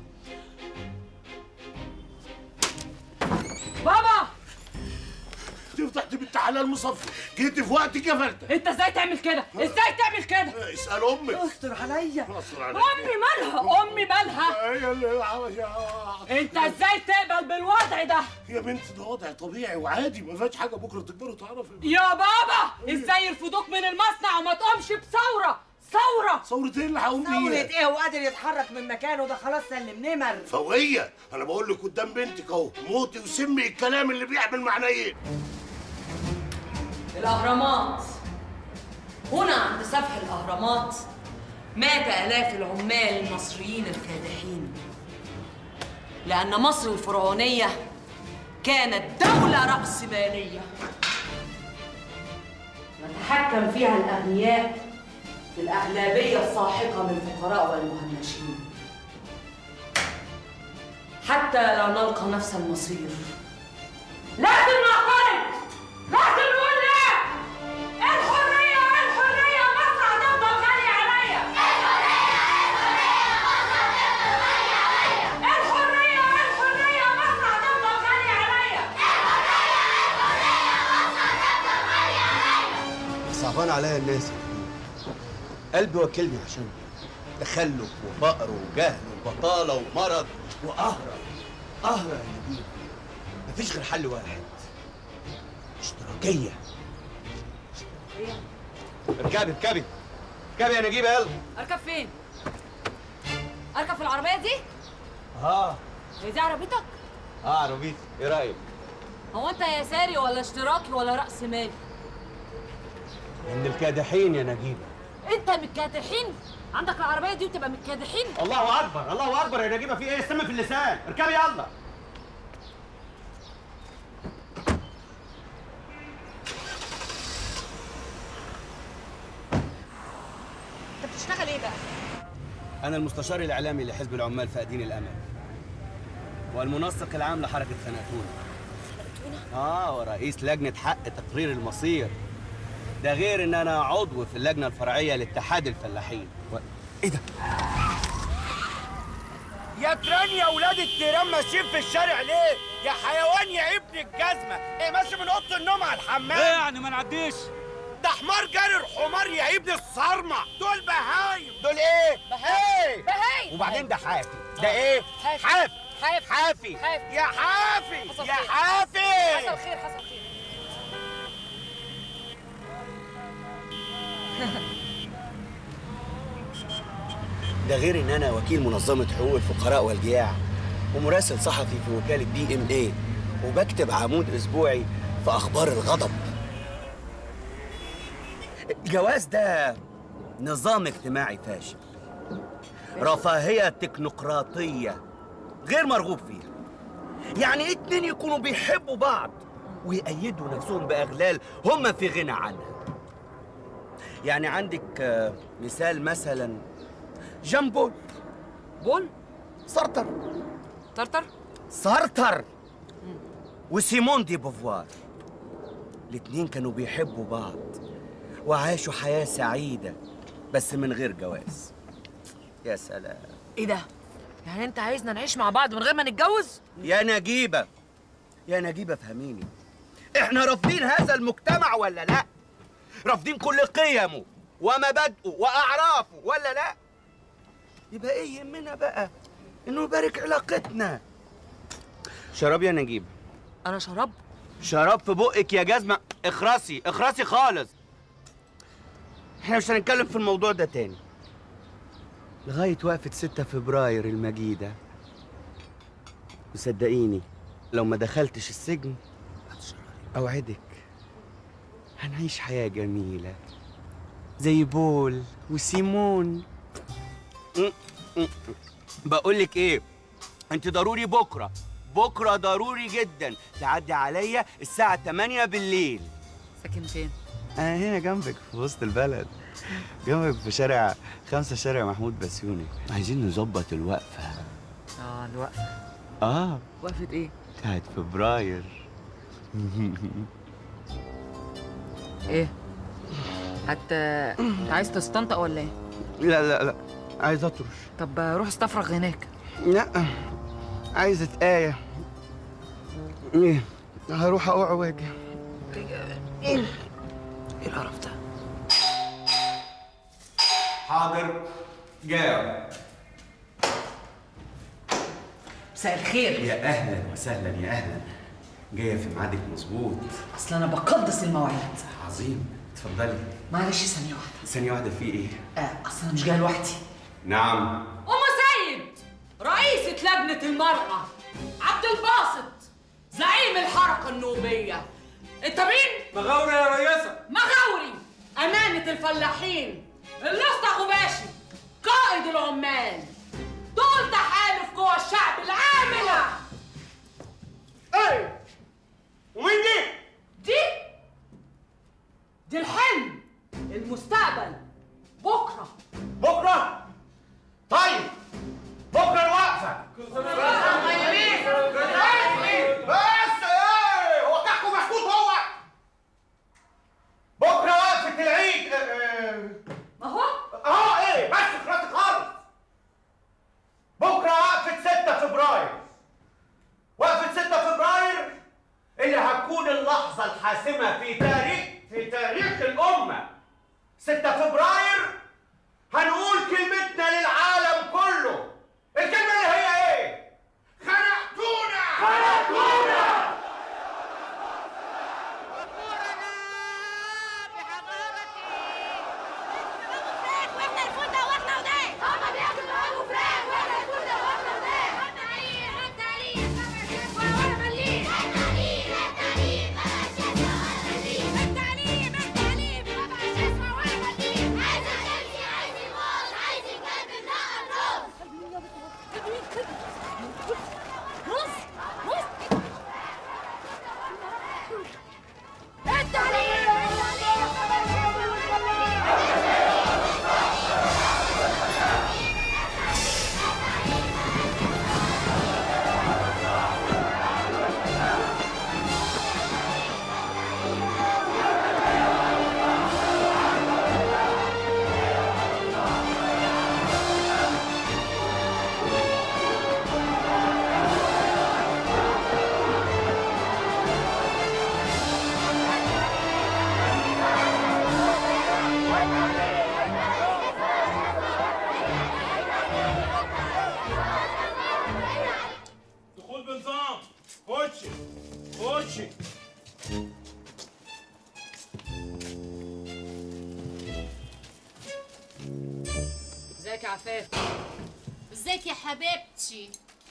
بابا تفتح بنت حلال مصفي جيتي في وقتك يا فلتة انت ازاي تعمل كده ازاي تعمل كده اسال امك استر عليا استر عليك امي مالها امي مالها هي اللي انت ازاي تقبل بالوضع ده يا بنت ده وضع طبيعي وعادي ما فيهاش حاجه بكره تكبروا تعرفي يا بابا ازاي يرفضوك من المصنع وما تقومش بثوره ثوره ثوره ايه اللي هقوم ثورة بيها ايه وقادر يتحرك من مكانه ده خلاص سلم نمر فوقيه انا بقول لك قدام بنتك اهو موتي وسمي الكلام اللي بيعمل معنيين الأهرامات هنا عند سفح الأهرامات مات آلاف العمال المصريين الكادحين لأن مصر الفرعونية كانت دولة رأسمالية يتحكم فيها الأغنياء الأغلبية الساحقة من الفقراء والمهمشين حتى لا نلقى نفس المصير لازم نعترض لازم نقول لا الحرية الحرية مصر هتفضل غالية عليا الحرية الحرية مصر هتفضل غالية عليا صعبان عليا الناس قلبي واكلني عشان تخلف وفقر وجهل وبطالة ومرض وقهرة قهرة يا نبيل مفيش غير حل واحد اشتراكية اركبي اركبي اركبي يا نجيبة يلا أركب فين؟ أركب في العربية دي؟ اه هي دي عربيتك؟ اه عربيتي ايه رأيك؟ هو أنت يساري ولا اشتراكي ولا رأس مالي؟ من الكادحين يا نجيبة أنت من الكادحين؟ عندك العربية دي وتبقى من الكادحين؟ الله أكبر الله أكبر يا نجيبة في إيه؟ استنى في اللسان اركبي يلا أنت بتشتغل إيه بقى؟ أنا المستشار الإعلامي لحزب العمال فأدين الأمل والمنسق العام لحركة خناتون آه ورئيس لجنة حق تقرير المصير ده غير إن أنا عضو في اللجنة الفرعية لاتحاد الفلاحين و... إيه ده؟ يا تران يا ولاد التيران ماشيين في الشارع ليه؟ يا حيوان يا ابن الجزمة ايه ماشي من اوضه النوم على الحمام؟ ايه يعني ما نعديش؟ ده حمار جاري الحمار يا ابن الصرمة دول بهايم دول ايه؟ بهايم بهايم وبعدين ده حافي ده ايه؟ حافي. حافي حافي. حافي حافي. يا حافي حصل يا خير. حافي حصل خير حصل خير ده غير إن أنا وكيل منظمة حقوق الفقراء والجياع ومراسل صحفي في وكالة بي إم إيه وبكتب عمود أسبوعي في أخبار الغضب الجواز ده نظام اجتماعي فاشل رفاهية تكنوقراطية غير مرغوب فيها يعني إيه اتنين يكونوا بيحبوا بعض ويأيدوا نفسهم بأغلال هم في غنى عنها يعني عندك آه، مثال مثلا جان بول بول سارتر طرطر سارتر وسيمون دي بوفوار الاتنين كانوا بيحبوا بعض وعاشوا حياة سعيدة بس من غير جواز يا سلام إيه ده؟ يعني أنت عايزنا نعيش مع بعض من غير ما نتجوز؟ يا نجيبة يا نجيبة فهميني احنا رافضين هذا المجتمع ولا لا رافضين كل قيمه ومبادئه واعرافه ولا لا يبقى ايه يهمنا بقى انه يبارك علاقتنا شراب يا نجيب أنا شراب؟ شراب في بقك يا جزمة اخرسي اخرسي خالص احنا مش هنتكلم في الموضوع ده تاني لغاية وقفة 6 فبراير المجيدة وصدقيني لو ما دخلتش السجن أوعدك هنعيش حياة جميلة زي بول وسيمون م- م- بقولك ايه انت ضروري بكرة بكرة ضروري جدا تعدي عليا الساعة 8 بالليل ساكن فين؟ أنا هنا جنبك في وسط البلد جنبك في شارع خمسة شارع محمود بسيوني عايزين نظبط الوقفة اه الوقفة اه وقفة ايه؟ بتاعت فبراير ايه؟ حتى انت عايز تستنطق ولا ايه؟ لا لا لا عايز اطرش طب روح استفرغ هناك لا عايزة آية ايه هروح اقع واجي ايه القرف ده؟ حاضر جاي مساء الخير يا اهلا وسهلا يا اهلا جايه في ميعادك مظبوط اصل انا بقدس المواعيد عظيم اتفضلي معلش ثانية واحدة ثانيه واحده في ايه آه اصل انا مش جاية لوحدي نعم أم سيد رئيسة لجنة المرأة عبد الباسط زعيم الحركة النوبية أنت مين؟ مغاورة يا رياسة مغاوري أمانة الفلاحين اللصة غباشي قائد العمال دول تحالف جوه الشعب العاملة ايه ومين دي؟ دي دي الحلم المستقبل بكرة بكرة؟ طيب بكرة الوقفة بس ايه هو كحكو مسكوت هو بكرة وقفة العيد اه، اه، ما هو اهو ايه بس خلاص خالص بكرة وقفة 6 فبراير وقفة 6 فبراير اللي هتكون اللحظة الحاسمة في تاريخ في تاريخ الأمة 6 فبراير هنقول كلمتنا للعالم كله الكلمة اللي هي ايه؟ خنقتونا خنقتونا دخول بنظام خشي خشي ازيك يا عفاف ازيك يا حبيبتي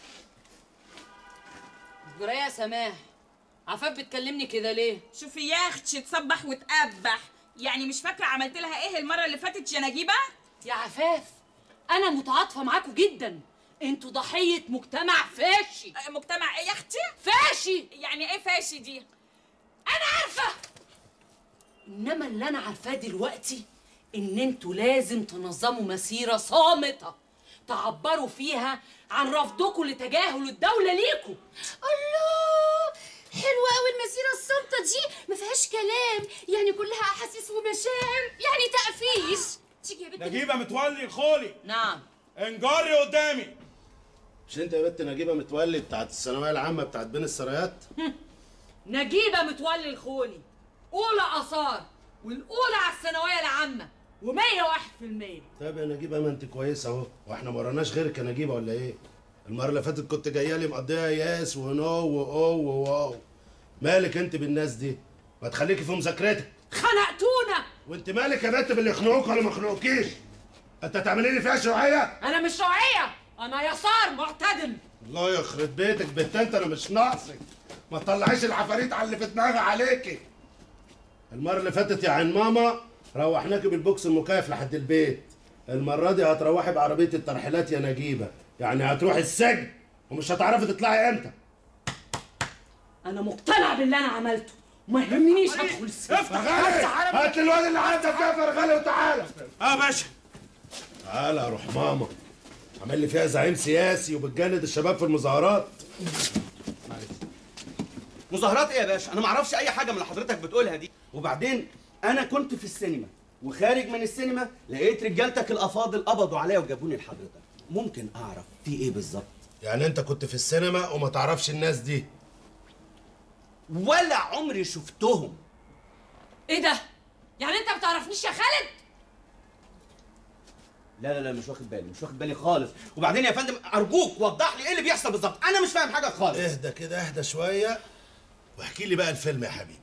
جرايه يا سماح عفاف بتكلمني كده ليه شوفي يا اختي تصبح وتقبح يعني مش فاكره عملت لها ايه المره اللي فاتت يا نجيبه يا عفاف انا متعاطفه معاكم جدا انتوا ضحيه مجتمع فاشي مجتمع ايه يا اختي فاشي يعني ايه فاشي دي انا عارفه انما اللي انا عارفاه دلوقتي ان انتوا لازم تنظموا مسيره صامته تعبروا فيها عن رفضكم لتجاهل الدوله ليكم الله حلوة قوي المسيرة الصامتة دي ما فيهاش كلام يعني كلها أحاسيس ومشاعر يعني تقفيش تيجي يا بنت نجيبة متولي الخولي نعم انجري قدامي مش انت يا بنت نجيبه متولي بتاعت الثانويه العامه بتاعت بين السرايات نجيبه متولي الخولي اولى اثار والاولى على الثانويه العامه و101% طب يا نجيبه ما انت كويسه اهو واحنا ما وراناش غيرك يا نجيبه ولا ايه المره اللي فاتت كنت جايه لي مقضيها ياس ونو واو وواو مالك انت بالناس دي ما تخليكي في مذاكرتك خنقتونا وانت مالك يا بنت باللي يخنقوك ولا ما يخنقوكيش انت تعملي لي فيها شيوعيه انا مش شيوعيه انا يسار معتدل الله يخرب بيتك بنت انت انا مش ناقصك ما تطلعيش العفاريت على اللي في دماغي عليكي المره اللي فاتت يا عين ماما روحناكي بالبوكس المكيف لحد البيت المره دي هتروحي بعربيه الترحيلات يا نجيبه يعني هتروحي السجن ومش هتعرفي تطلعي امتى انا مقتنعه باللي انا عملته وما يهمنيش ادخل السجن غالي هات لي الواد اللي عندك ده يا فرغالي وتعالى اه باشا تعالى يا روح ماما عمل لي فيها زعيم سياسي وبتجند الشباب في المظاهرات مظاهرات ايه يا باشا انا ما اعرفش اي حاجه من اللي حضرتك بتقولها دي وبعدين انا كنت في السينما وخارج من السينما لقيت رجالتك الافاضل قبضوا عليا وجابوني لحضرتك ممكن اعرف في ايه بالظبط يعني انت كنت في السينما وما تعرفش الناس دي ولا عمري شفتهم ايه ده يعني انت ما بتعرفنيش يا خالد لا لا لا مش واخد بالي مش واخد بالي خالص وبعدين يا فندم ارجوك وضح لي ايه اللي بيحصل بالظبط انا مش فاهم حاجه خالص اهدى كده اهدى شويه واحكي لي بقى الفيلم يا حبيبي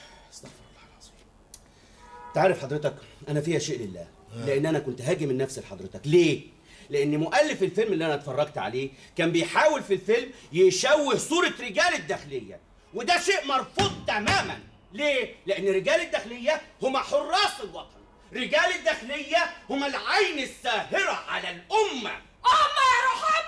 تعرف حضرتك انا فيها شيء لله لان انا كنت هاجي من نفسي لحضرتك ليه لان مؤلف الفيلم اللي انا اتفرجت عليه كان بيحاول في الفيلم يشوه صوره رجال الداخليه وده شيء مرفوض تماما ليه لان رجال الداخليه هم حراس الوطن رجال الداخليه هم العين الساهره على الامه امه يا روح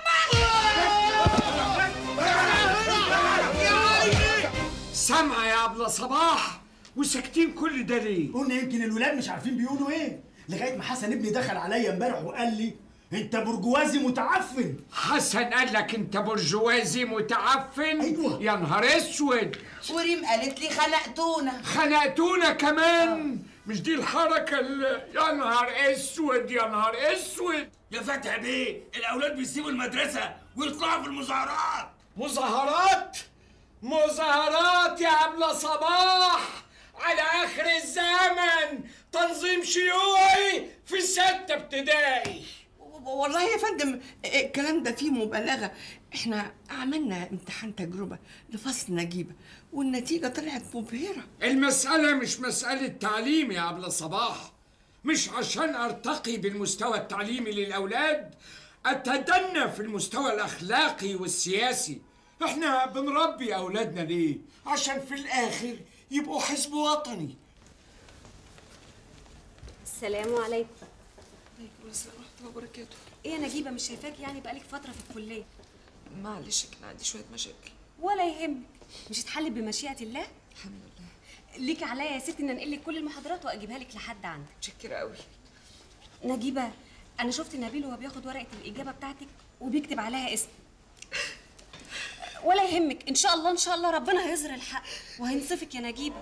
سامعة يا أبلة صباح وساكتين كل ده ليه؟ قلنا يمكن الولاد مش عارفين بيقولوا ايه لغايه ما حسن ابني دخل عليا امبارح وقال لي انت برجوازي متعفن حسن قال لك انت برجوازي متعفن ايوه يا نهار اسود وريم قالت لي خنقتونا خنقتونا كمان مش دي الحركة اللي يا نهار اسود يا نهار اسود يا فتحي بيه الاولاد بيسيبوا المدرسه ويطلعوا في المظاهرات مظاهرات مظاهرات يا أبلة صباح على آخر الزمن تنظيم شيوعي في ستة ابتدائي والله يا فندم الكلام ده فيه مبالغه احنا عملنا امتحان تجربه لفصل نجيبه والنتيجه طلعت مبهره المسألة مش مسألة تعليم يا أبلة صباح مش عشان أرتقي بالمستوى التعليمي للأولاد أتدنى في المستوى الأخلاقي والسياسي إحنا بنربي أولادنا ليه؟ عشان في الآخر يبقوا حزب وطني السلام عليكم عليكم السلام ورحمة الله وبركاته ايه يا نجيبه مش شايفاك يعني بقالك فتره في الكليه معلش كان عندي شوية مشاكل ولا يهمك مش هتحل بمشيئه الله الحمد لله ليكي عليا يا ستي ان انقل لك كل المحاضرات واجيبها لك لحد عندك متشكرة قوي نجيبه انا شفت نبيل وهو بياخد ورقه الاجابه بتاعتك وبيكتب عليها اسم ولا يهمك ان شاء الله ان شاء الله ربنا هيظهر الحق وهينصفك يا نجيبه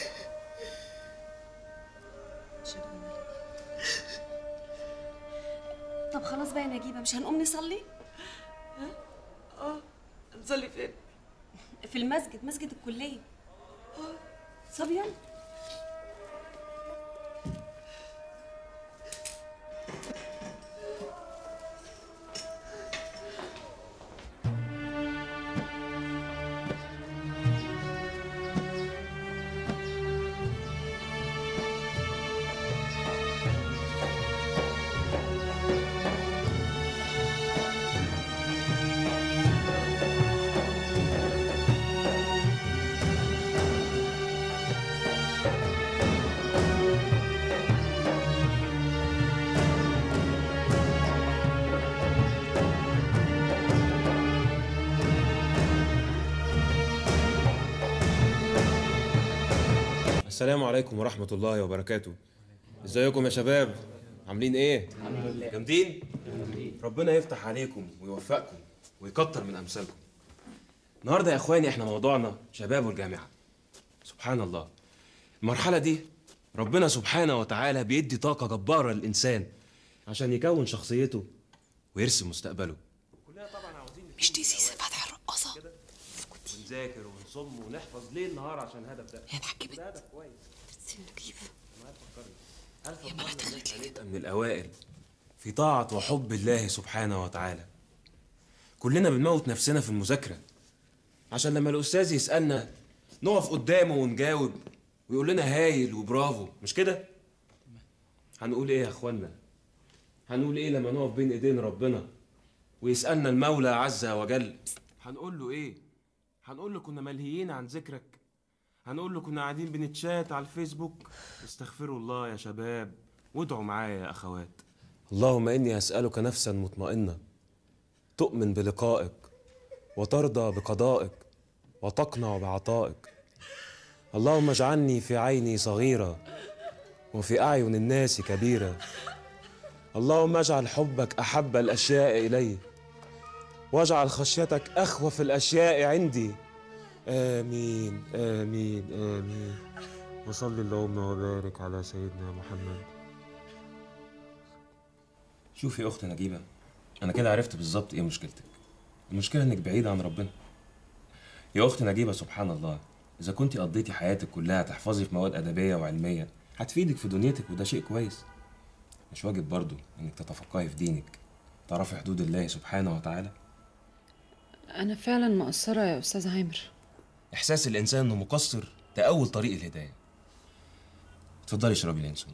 طب خلاص بقى يا نجيبه مش هنقوم نصلي اه نصلي فين؟ في المسجد مسجد الكليه طب يلا السلام عليكم ورحمة الله وبركاته ازيكم يا شباب عاملين ايه؟ الحمد لله. جامدين؟ ربنا يفتح عليكم ويوفقكم ويكتر من امثالكم النهارده يا اخواني احنا موضوعنا شباب الجامعة سبحان الله المرحلة دي ربنا سبحانه وتعالى بيدي طاقة جبارة للإنسان عشان يكون شخصيته ويرسم مستقبله مش دي سيسي فتحي الرقاصة ونذاكر ونصم ونحفظ ليل نهار عشان هدف ده يا ضحكي بنت ده هدف كويس كيف هل فكرنا ان احنا نبقى من الاوائل في طاعة وحب الله سبحانه وتعالى كلنا بنموت نفسنا في المذاكرة عشان لما الأستاذ يسألنا نقف قدامه ونجاوب ويقول لنا هايل وبرافو مش كده؟ هنقول ايه يا اخوانا هنقول ايه لما نقف بين ايدين ربنا ويسالنا المولى عز وجل هنقول له ايه هنقول له كنا ملهيين عن ذكرك هنقول له كنا قاعدين بنتشات على الفيسبوك استغفروا الله يا شباب وادعوا معايا يا اخوات اللهم اني اسالك نفسا مطمئنه تؤمن بلقائك وترضى بقضائك وتقنع بعطائك اللهم اجعلني في عيني صغيره وفي اعين الناس كبيره اللهم اجعل حبك احب الاشياء الي واجعل خشيتك اخوف الاشياء عندي امين امين امين وصل اللهم وبارك على سيدنا محمد شوفي يا اخت نجيبه انا كده عرفت بالظبط ايه مشكلتك المشكله انك بعيده عن ربنا يا اخت نجيبه سبحان الله اذا كنت قضيتي حياتك كلها تحفظي في مواد ادبيه وعلميه هتفيدك في دنيتك وده شيء كويس مش واجب برضو انك تتفقهي في دينك تعرفي حدود الله سبحانه وتعالى أنا فعلا مقصرة يا أستاذ عامر احساس الانسان انه مقصر ده اول طريق الهدايه اتفضلي اشربي الانسولين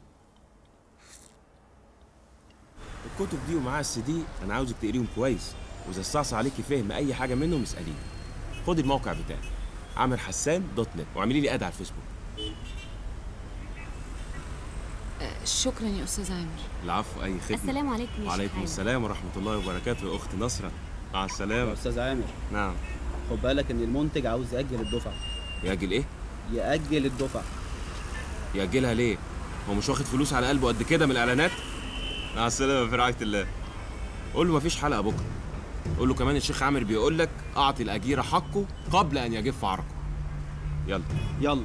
الكتب دي ومعاها السي دي انا عاوزك تقريهم كويس واذا استعصى عليكي فهم اي حاجه منهم اساليني خدي الموقع بتاعي عامر حسان دوت نت واعملي لي اد على الفيسبوك آه، شكرا يا أستاذ عامر العفو اي خدمه السلام عليكم يا شيخ وعليكم عامر. السلام ورحمه الله وبركاته يا اختي نصره مع السلامه استاذ عامر نعم خد بالك ان المنتج عاوز ياجل الدفعه ياجل ايه ياجل الدفعه ياجلها ليه هو مش واخد فلوس على قلبه قد كده من الاعلانات مع السلامه في رعايه الله قول له مفيش حلقه بكره قول له كمان الشيخ عامر بيقول لك اعطي الاجير حقه قبل ان يجف عرقه يلا يلا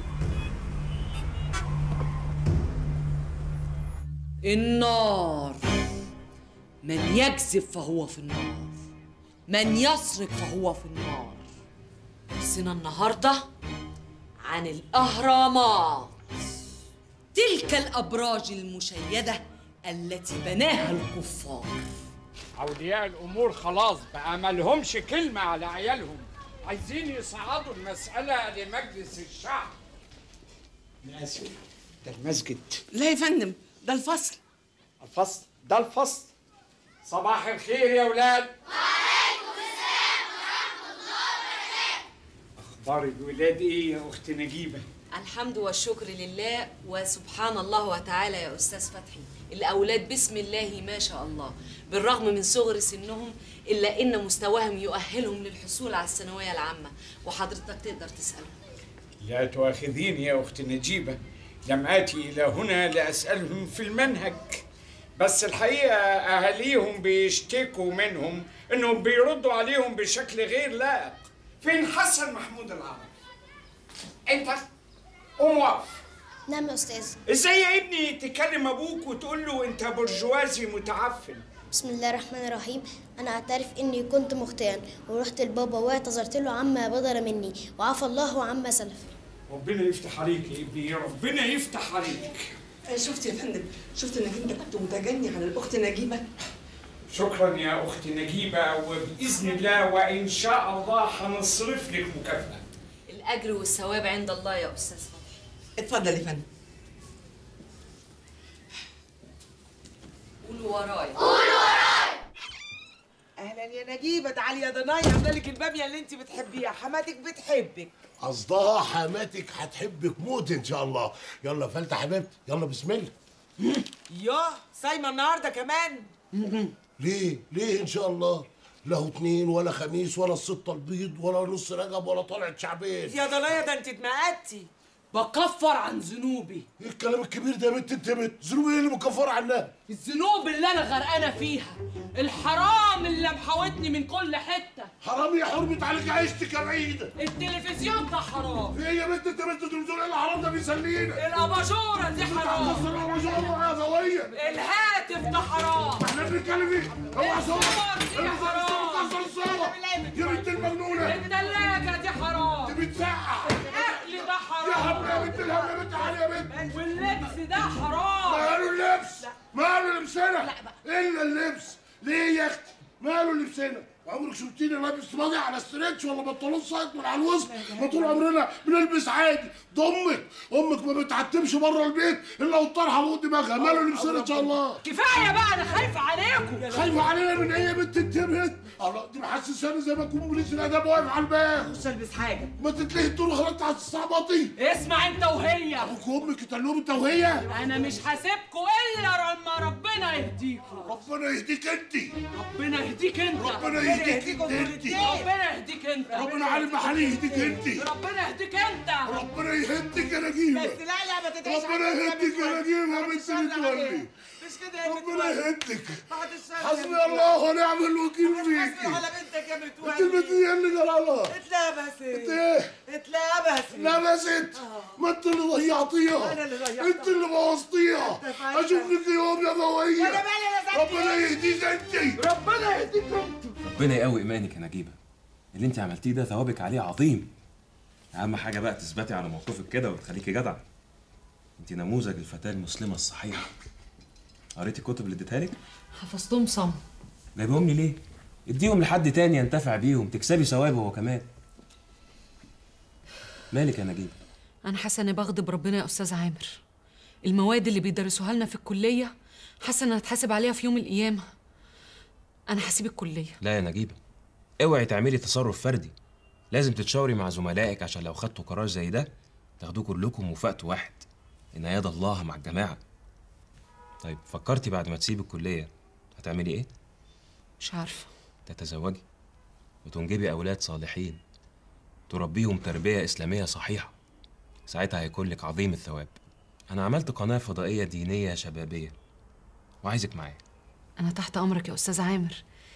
النار من يكذب فهو في النار من يسرق فهو في النار درسنا النهارده عن الأهرامات تلك الأبراج المشيدة التي بناها الكفار أولياء الأمور خلاص بقى مالهمش كلمة على عيالهم عايزين يصعدوا المسألة لمجلس الشعب أنا آسف ده المسجد لا يا فندم ده الفصل الفصل ده الفصل صباح الخير يا ولاد أخبار الولاد إيه يا أخت نجيبة؟ الحمد والشكر لله وسبحان الله وتعالى يا أستاذ فتحي الأولاد بسم الله ما شاء الله بالرغم من صغر سنهم إلا إن مستواهم يؤهلهم للحصول على الثانوية العامة وحضرتك تقدر تسألهم لا تؤاخذيني يا أخت نجيبة لم آتي إلى هنا لأسألهم في المنهج بس الحقيقة أهاليهم بيشتكوا منهم إنهم بيردوا عليهم بشكل غير لائق فين حسن محمود العربي؟ أنت قوم واقف نعم يا أستاذ إزاي يا ابني تكلم أبوك وتقول له أنت برجوازي متعفن؟ بسم الله الرحمن الرحيم أنا أعترف إني كنت مخطئا ورحت لبابا واعتذرت له عما بدر مني وعفى الله عما سلف ربنا يفتح عليك يا ابني ربنا يفتح عليك شفت يا فندم شفت انك انت كنت متجني على الاخت نجيبه شكرا يا أختي نجيبة وبإذن الله وإن شاء الله هنصرف لك مكافأة الأجر والثواب عند الله يا أستاذ فتحي اتفضل يا فندم قولوا ورايا اهلا يا نجيبه تعالي يا ضناي عامله لك الباميه اللي انت بتحبيها حماتك بتحبك قصدها حماتك هتحبك موت ان شاء الله يلا فلتة حبيبتي يلا بسم الله ياه صايمه النهارده كمان ليه ليه ان شاء الله لا اتنين ولا خميس ولا الستة البيض ولا نص رجب ولا طلعة شعبان يا ضنايا ده انت اتمقتي بكفر عن ذنوبي ايه الكلام الكبير ده يا بنت انت بت ذنوب ايه اللي مكفرة عنها الذنوب اللي أنا غرقانة فيها الحرام اللي محاوطني من كل حتة حرام يا حرمة عليك عيشتك يا بعيدة التلفزيون ده حرام ايه يا بنت انت بنت التلفزيون ايه الحرام ده بيسلينا الأباجورة دي حرام الأباجورة يا ضوية الهاتف ده حرام احنا بنتكلم ايه؟ اوعى صوت الصور دي حرام كسر الصورة يا بنت المجنونة التلاجة دي حرام دي بتسقع الأكل ده حرام يا هبل يا بنت الهبل يا بنت تعالي يا بنت واللبس ده حرام ماله اللبس؟ ماله لبسنا؟ الا اللبس ليه يا اختي؟ ماله لبسنا؟ عمرك شفتيني لابس ماضي على ستريتش ولا بنطلون سايت من على الوسط ما طول عمرنا بنلبس عادي ده امك امك ما بتعتمش بره البيت الا والطرحه فوق دماغها ماله لبسنا ان شاء الله كفايه بقى انا خايفه عليكم خايفه علينا من ايه يا بنت انتبهت الله دي محسساني زي ما اكون بوليس الاداب واقف على الباب مش البس حاجه ما تتلهي تقول خلاص هتستعبطي اسمع انت وهي ابوك وامك يتقلبوا انت وهي انا مش هسيبكم الا لما ربنا يهديكم ربنا يهديك انت ربنا يهديك انت ربنا يهديك انت ربنا يهديك انت ربنا عالم محل يهديك انت ربنا يهديك انت ربنا يهديك يا نجيبه بس لا لا ما تدعيش ربنا يهديك يا نجيبه يا بنت متولي مش كده يا ربنا يهدك بعد الشر حسبي الله ونعم الوكيل فيك على بنتك يا انت متولي البنت دي اللي جرالها اتلبست انت ايه اتلبست لبست ما انت اللي ضيعتيها أنا اللي ضيعتها. انت اللي بوظتيها اتفقنا. اشوف لك يوم يا فوقيه وأنا مالي يا زكي؟ ربنا يهديك انت ربنا يهديك انت ربنا يقوي ايمانك يا نجيبه اللي انت عملتيه ده ثوابك عليه عظيم اهم حاجه بقى تثبتي على موقفك كده وتخليكي جدع انت نموذج الفتاه المسلمه الصحيحه قريتي الكتب اللي اديتها لك حفظتهم صم جايبهم لي ليه اديهم لحد تاني ينتفع بيهم تكسبي ثواب هو كمان مالك يا نجيبه انا حاسه اني بغضب ربنا يا استاذ عامر المواد اللي بيدرسوها لنا في الكليه حاسه اني هتحاسب عليها في يوم القيامه انا هسيب الكليه لا يا نجيبه اوعي تعملي تصرف فردي لازم تتشاوري مع زملائك عشان لو خدتوا قرار زي ده تاخدوه كلكم وفي وقت واحد ان يد الله مع الجماعه طيب فكرتي بعد ما تسيبي الكليه هتعملي ايه مش عارفه تتزوجي وتنجبي اولاد صالحين تربيهم تربيه اسلاميه صحيحه ساعتها هيكون لك عظيم الثواب انا عملت قناه فضائيه دينيه شبابيه وعايزك معايا انا تحت امرك يا استاذ عامر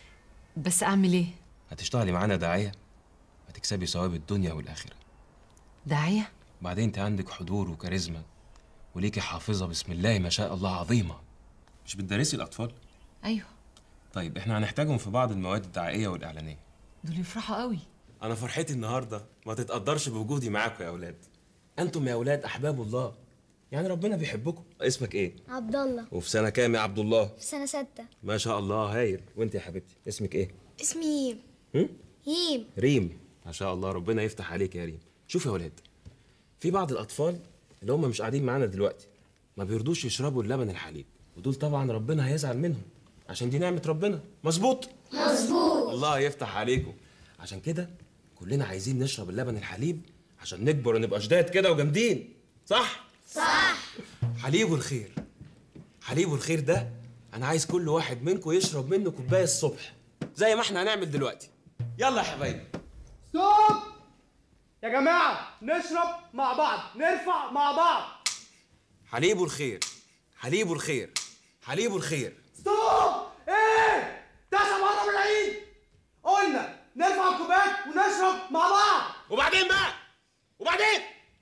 بس اعمل ايه هتشتغلي معانا داعيه هتكسبي ثواب الدنيا والاخره داعيه بعدين انت عندك حضور وكاريزما وليكي حافظه بسم الله ما شاء الله عظيمه مش بتدرسي الاطفال ايوه طيب احنا هنحتاجهم في بعض المواد الدعائيه والاعلانيه دول يفرحوا قوي انا فرحتي النهارده ما تتقدرش بوجودي معاكم يا اولاد انتم يا اولاد احباب الله يعني ربنا بيحبكم اسمك ايه عبد الله وفي سنه كام يا عبد الله في سنة ستة ما شاء الله هايل وانت يا حبيبتي اسمك ايه اسمي هيم هم؟ هيم ريم ما شاء الله ربنا يفتح عليك يا ريم شوف يا ولاد في بعض الاطفال اللي هم مش قاعدين معانا دلوقتي ما بيرضوش يشربوا اللبن الحليب ودول طبعا ربنا هيزعل منهم عشان دي نعمه ربنا مظبوط مظبوط الله يفتح عليكم عشان كده كلنا عايزين نشرب اللبن الحليب عشان نكبر ونبقى جداد كده وجامدين صح صح حليب الخير حليب الخير ده انا عايز كل واحد منكم يشرب منه كوبايه الصبح زي ما احنا هنعمل دلوقتي يلا يا حبايبي ستوب يا جماعة نشرب مع بعض نرفع مع بعض حليب الخير حليب الخير حليب الخير ستوب ايه تسع مرة من العيد قلنا نرفع الكوبايات ونشرب مع بعض وبعدين بقى وبعدين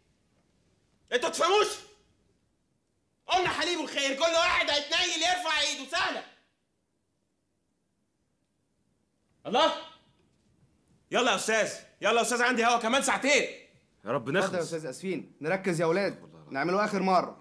انتوا تفهموش قلنا حليب الخير كل واحد هيتنيل يرفع ايده سهله الله يلا يا استاذ يلا يا استاذ عندي هوا كمان ساعتين يا رب اتفضل يا نخلص استاذ اسفين نركز يا اولاد نعمله اخر مره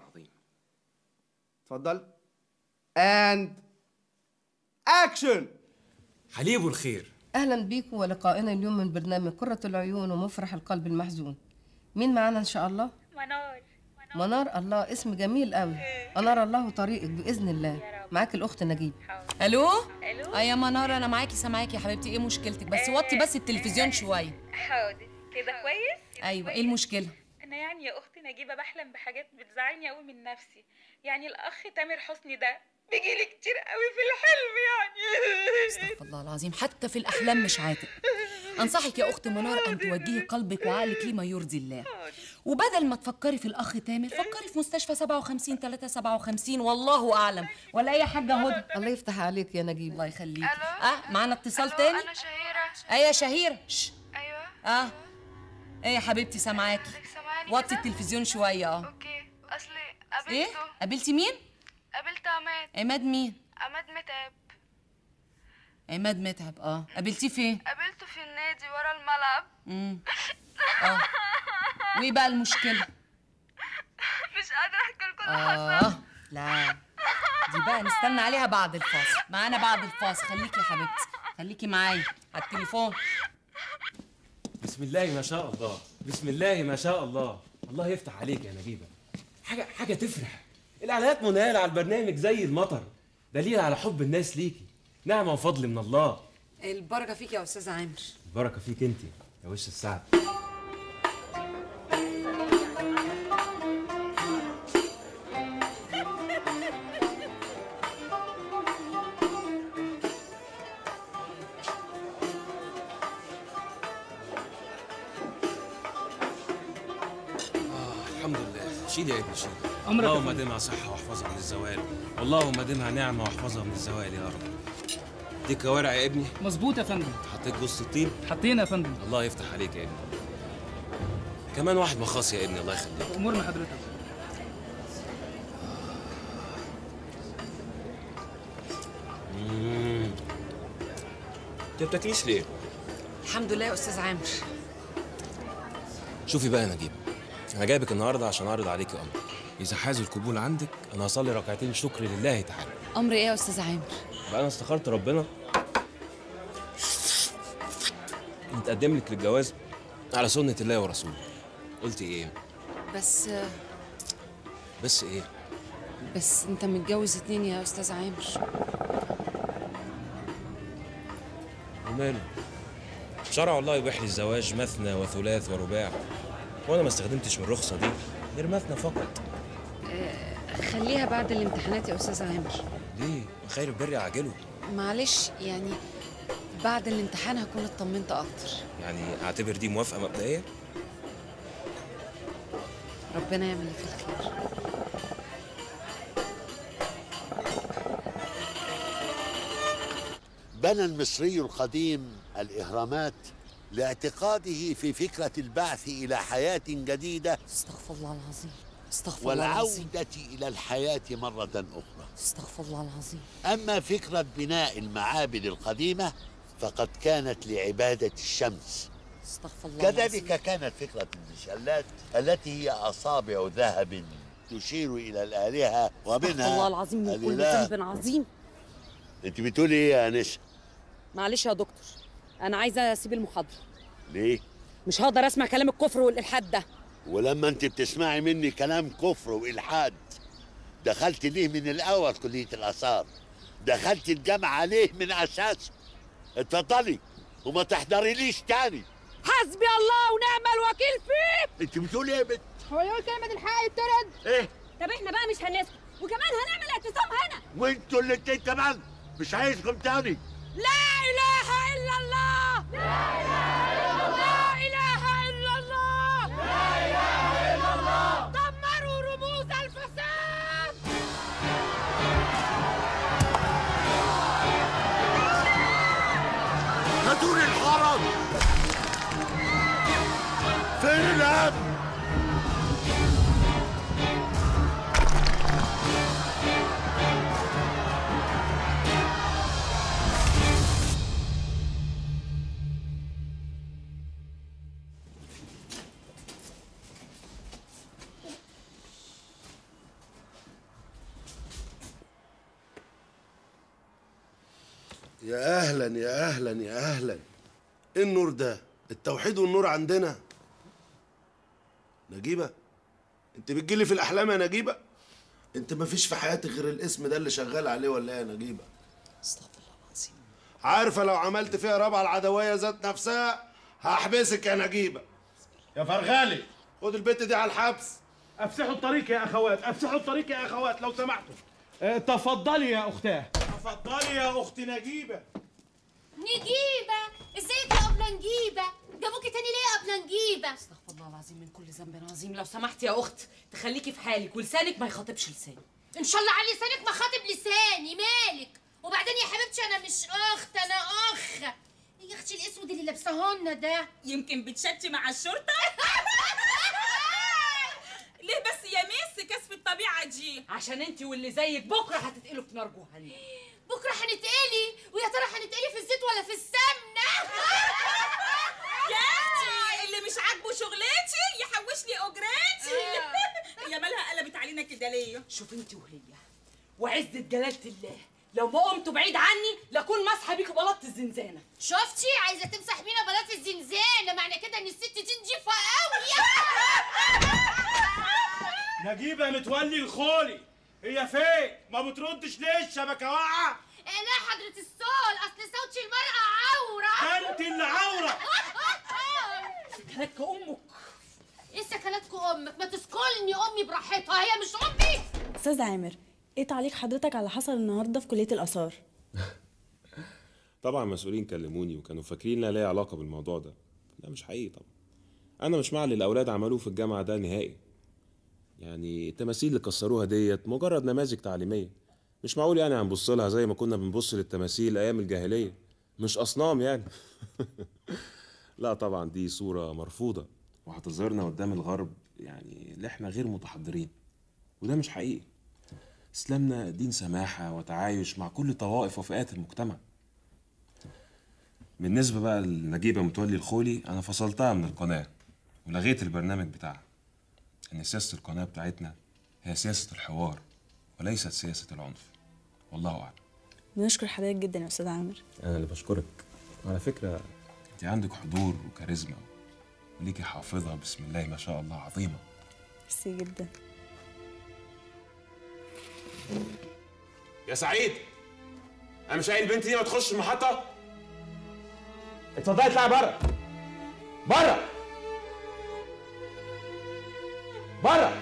اتفضل اند اكشن حليب الخير اهلا بيكم ولقائنا اليوم من برنامج قرة العيون ومفرح القلب المحزون مين معانا ان شاء الله منار منار الله اسم جميل قوي انار الله طريقك باذن الله معاك الاخت نجيب الو الو اه يا منار انا معاكي سامعاكي يا حبيبتي ايه مشكلتك بس وطي بس التلفزيون شويه حاضر كده كويس ايوه ايه المشكله انا يعني يا اختي نجيبه بحلم بحاجات بتزعلني قوي من نفسي يعني الاخ تامر حسني ده بيجيلي كتير قوي في الحلم يعني استغفر الله العظيم حتى في الاحلام مش عاتق انصحك يا اخت منار ان توجهي قلبك وعقلك لما يرضي الله وبدل ما تفكري في الاخ تامر فكري في مستشفى 57 3 57 والله اعلم ولا اي حاجه هدى الله يفتح عليك يا نجيب الله يخليك اه معانا اتصال تاني انا شهيره ايه يا شهير شش. ايوه اه ايه يا حبيبتي سامعاكي سامعاني وطي كده؟ التلفزيون شويه اه اوكي اصلي قابلته ايه قابلتي مين قابلت عماد عماد مين عماد متعب عماد متعب اه قابلتيه فين قابلته في النادي ورا الملعب امم اه وايه بقى المشكله مش قادره احكي لكم اللي حصل اه لا دي بقى نستنى عليها بعد الفاصل معانا بعد الفاصل خليكي يا حبيبتي خليكي معايا على التليفون بسم الله ما شاء الله بسم الله ما شاء الله الله يفتح عليك يا نجيبه حاجه حاجه تفرح الاعلانات منال على البرنامج زي المطر دليل على حب الناس ليكي نعمه وفضل من الله البركه فيك يا استاذ عامر البركه فيك انت يا وش السعد آه الحمد لله شيل يا ابني شيل أمرك يا اللهم فندم. دمها صحة واحفظها من الزوال اللهم دمها نعمة واحفظها من الزوال يا رب دي كوارع يا ابني مظبوط يا فندم حطيت جوز الطين حطينا يا فندم الله يفتح عليك يا ابني كمان واحد مخاص يا ابني الله يخليك امورنا حضرتك مم. انت بتاكليش ليه؟ الحمد لله يا استاذ عامر شوفي بقى يا نجيب انا جايبك النهارده عشان اعرض عليكي امر اذا حاز القبول عندك انا هصلي ركعتين شكر لله تعالى امر ايه يا استاذ عامر بقى انا استخرت ربنا متقدم لك للجواز على سنة الله ورسوله قلت ايه بس بس ايه بس انت متجوز اتنين يا استاذ عامر وماله شرع الله يبيح لي الزواج مثنى وثلاث ورباع وانا ما استخدمتش من الرخصه دي غير مثنى فقط آه، خليها بعد الامتحانات يا استاذ عامر ليه خير البر عاجله معلش يعني بعد الامتحان هكون اطمنت اكتر يعني اعتبر دي موافقه مبدئيه ربنا يعمل اللي فيه الخير بنى المصري القديم الإهرامات لاعتقاده في فكرة البعث إلى حياة جديدة استغفر الله العظيم استغفر الله العظيم والعودة إلى الحياة مرة أخرى استغفر الله العظيم أما فكرة بناء المعابد القديمة فقد كانت لعبادة الشمس استغفر الله العظيم كذلك كانت فكرة المشلات التي هي أصابع ذهب تشير إلى الآلهة ومنها استغفر الله العظيم من كل الإله. ذنب عظيم أنت بتقولي إيه يا أنسة؟ معلش يا دكتور انا عايزه اسيب المحاضره ليه؟ مش هقدر اسمع كلام الكفر والالحاد ده ولما انت بتسمعي مني كلام كفر والحاد دخلت ليه من الاول كليه الاثار دخلت الجامعه ليه من اساسه اتفضلي وما تحضريليش تاني حسبي الله ونعم الوكيل فيك انت بتقولي ايه يا بنت هو يقول كلمة الحق يترد ايه طب احنا بقى مش هنسكت وكمان هنعمل اعتصام هنا وانتوا الاتنين كمان مش عايزكم تاني لا اله الا الله لا اله الا الله لا اله الا الله دمروا رموز الفساد هاتولي الحرم فين الامن يا اهلا يا اهلا يا اهلا ايه النور ده التوحيد والنور عندنا نجيبه انت بتجيلي في الاحلام يا نجيبه انت مفيش في حياتك غير الاسم ده اللي شغال عليه ولا ايه يا نجيبه استغفر الله العظيم عارفه لو عملت فيها رابعه العدويه ذات نفسها هحبسك يا نجيبه يا فرغالي خد البت دي على الحبس افسحوا الطريق يا اخوات افسحوا الطريق يا اخوات لو سمحتوا اه تفضلي يا اختاه تفضلي يا اختي نجيبه نجيبة ازيك يا ابله نجيبة جابوكي تاني ليه يا ابله نجيبة استغفر الله العظيم من كل ذنب عظيم لو سمحت يا اخت تخليكي في حالك ولسانك ما يخاطبش لساني ان شاء الله على لسانك ما خاطب لساني مالك وبعدين يا حبيبتي انا مش اخت انا اخ يا اختي الاسود اللي لابساهولنا ده يمكن بتشتي مع الشرطة ليه بس يا ميس كسف الطبيعة دي عشان انت واللي زيك بكره هتتقلوا في نار جهنم بكره هنتقلي ويا ترى هنتقلي في الزيت ولا في السمنه يا اختي اللي مش عاجبه شغلتي يحوش لي اجرتي هي مالها قلبت علينا كده ليه شوف انت وهي وعزة جلالة الله لو ما قمتوا بعيد عني لاكون مسحه بيكوا بلطة الزنزانه شفتي عايزه تمسح بينا بلاط الزنزانه معنى كده ان الست دي نضيفه قوي نجيبه متولي الخولي هي فين ما بتردش ليه الشبكه واقعه لا حضرة السول اصل صوت المرأة عورة ده انت اللي عورة. سكنتك امك ايه سكنتك امك ما تسكلني امي براحتها هي مش امي استاذ عامر ايه تعليق حضرتك على اللي حصل النهارده في كليه الاثار طبعا مسؤولين كلموني وكانوا فاكرين لا ليا علاقه بالموضوع ده لا مش حقيقي طبعا انا مش مع اللي الاولاد عملوه في الجامعه ده نهائي يعني التماثيل اللي كسروها ديت مجرد نماذج تعليميه مش معقول يعني هنبص لها زي ما كنا بنبص للتماثيل ايام الجاهليه مش اصنام يعني لا طبعا دي صوره مرفوضه وهتظهرنا قدام الغرب يعني اللي احنا غير متحضرين وده مش حقيقي اسلامنا دين سماحه وتعايش مع كل طوائف وفئات المجتمع بالنسبه بقى لنجيبه متولي الخولي انا فصلتها من القناه ولغيت البرنامج بتاعها ان سياسه القناه بتاعتنا هي سياسه الحوار وليست سياسه العنف والله اعلم بنشكر حضرتك جدا يا استاذ عامر انا اللي بشكرك على فكره انت عندك حضور وكاريزما وليكي حافظه بسم الله ما شاء الله عظيمه ميرسي جدا يا سعيد انا مش قايل البنت دي ما تخش المحطه اتفضلي اطلعي بره بره بره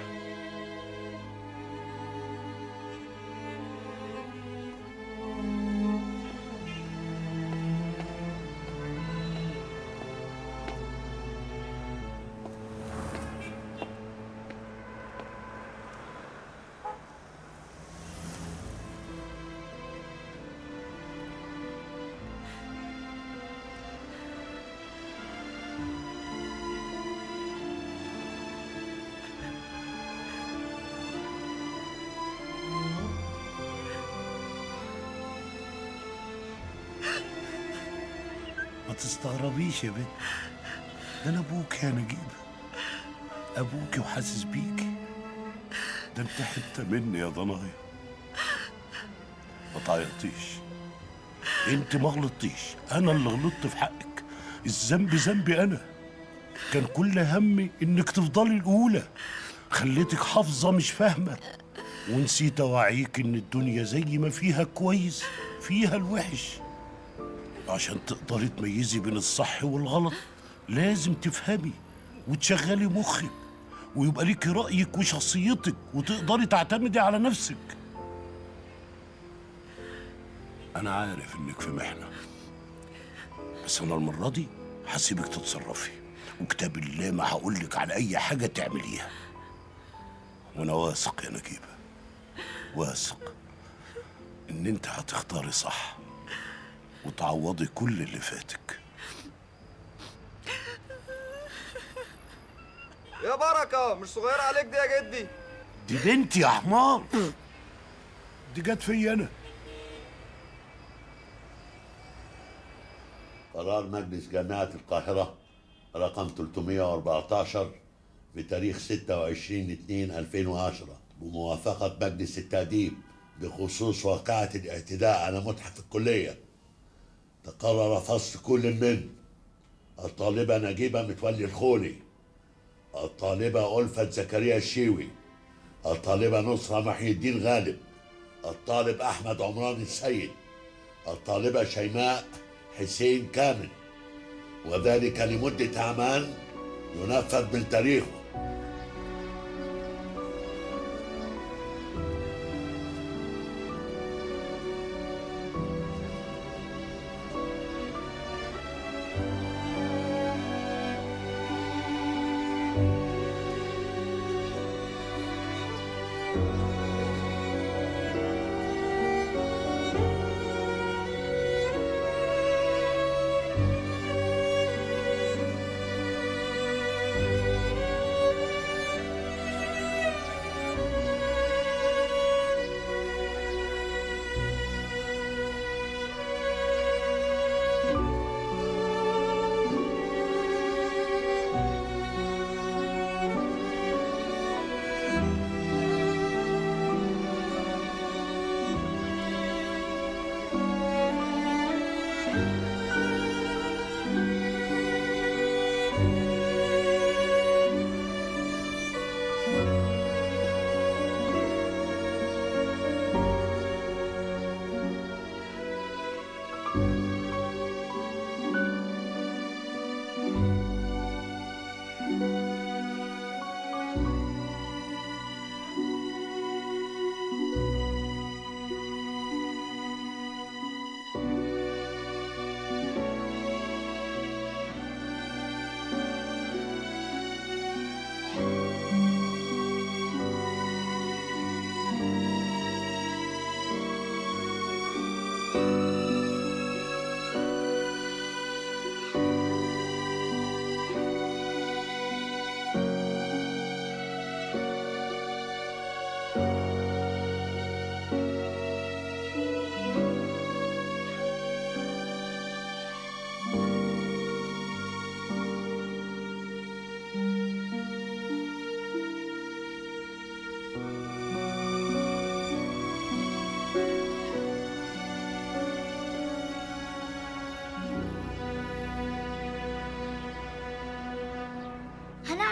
ما تستغربيش يا بنت ده انا ابوك يا نجيبه ابوكي وحاسس بيكي ده انت حته مني يا ضنايا ما تعيطيش انت ما غلطتيش انا اللي غلطت في حقك الذنب ذنبي انا كان كل همي انك تفضلي الاولى خليتك حافظه مش فاهمه ونسيت اوعيك ان الدنيا زي ما فيها كويس فيها الوحش عشان تقدري تميزي بين الصح والغلط لازم تفهمي وتشغلي مخك ويبقى ليكي رأيك وشخصيتك وتقدري تعتمدي على نفسك أنا عارف إنك في محنة بس أنا المرة دي هسيبك تتصرفي وكتاب الله ما هقولك على أي حاجة تعمليها وأنا واثق يا نجيبة واثق إن أنت هتختاري صح وتعوضي كل اللي فاتك يا بركه مش صغيره عليك دي يا جدي دي بنتي يا حمار دي جت فيا أنا قرار مجلس جامعة القاهرة رقم 314 بتاريخ 26 2 2010 بموافقة مجلس التأديب بخصوص واقعة الاعتداء على متحف الكلية تقرر فصل كل من الطالبة نجيبة متولي الخولي الطالبة ألفت زكريا الشيوي الطالبة نصرة محي الدين غالب الطالب أحمد عمران السيد الطالبة شيماء حسين كامل وذلك لمدة عامان ينفذ من تاريخه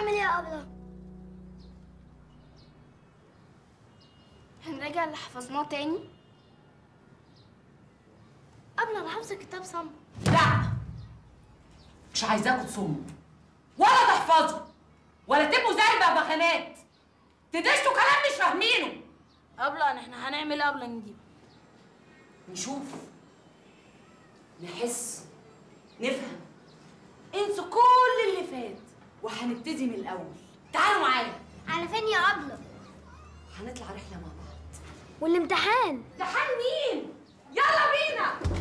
هنعمل ايه يا ابله هنراجع اللي حفظناه تاني ابله انا حافظه كتاب صم لا مش عايزاكوا تصموا ولا تحفظوا ولا تبقوا زي البغبغانات تدشتوا كلام مش فاهمينه ابله احنا هنعمل ايه ابله نجيب نشوف نحس نفهم انسوا كل اللي فات وهنبتدي من الاول تعالوا معايا على فين يا ابله هنطلع رحله مع بعض والامتحان امتحان مين يلا بينا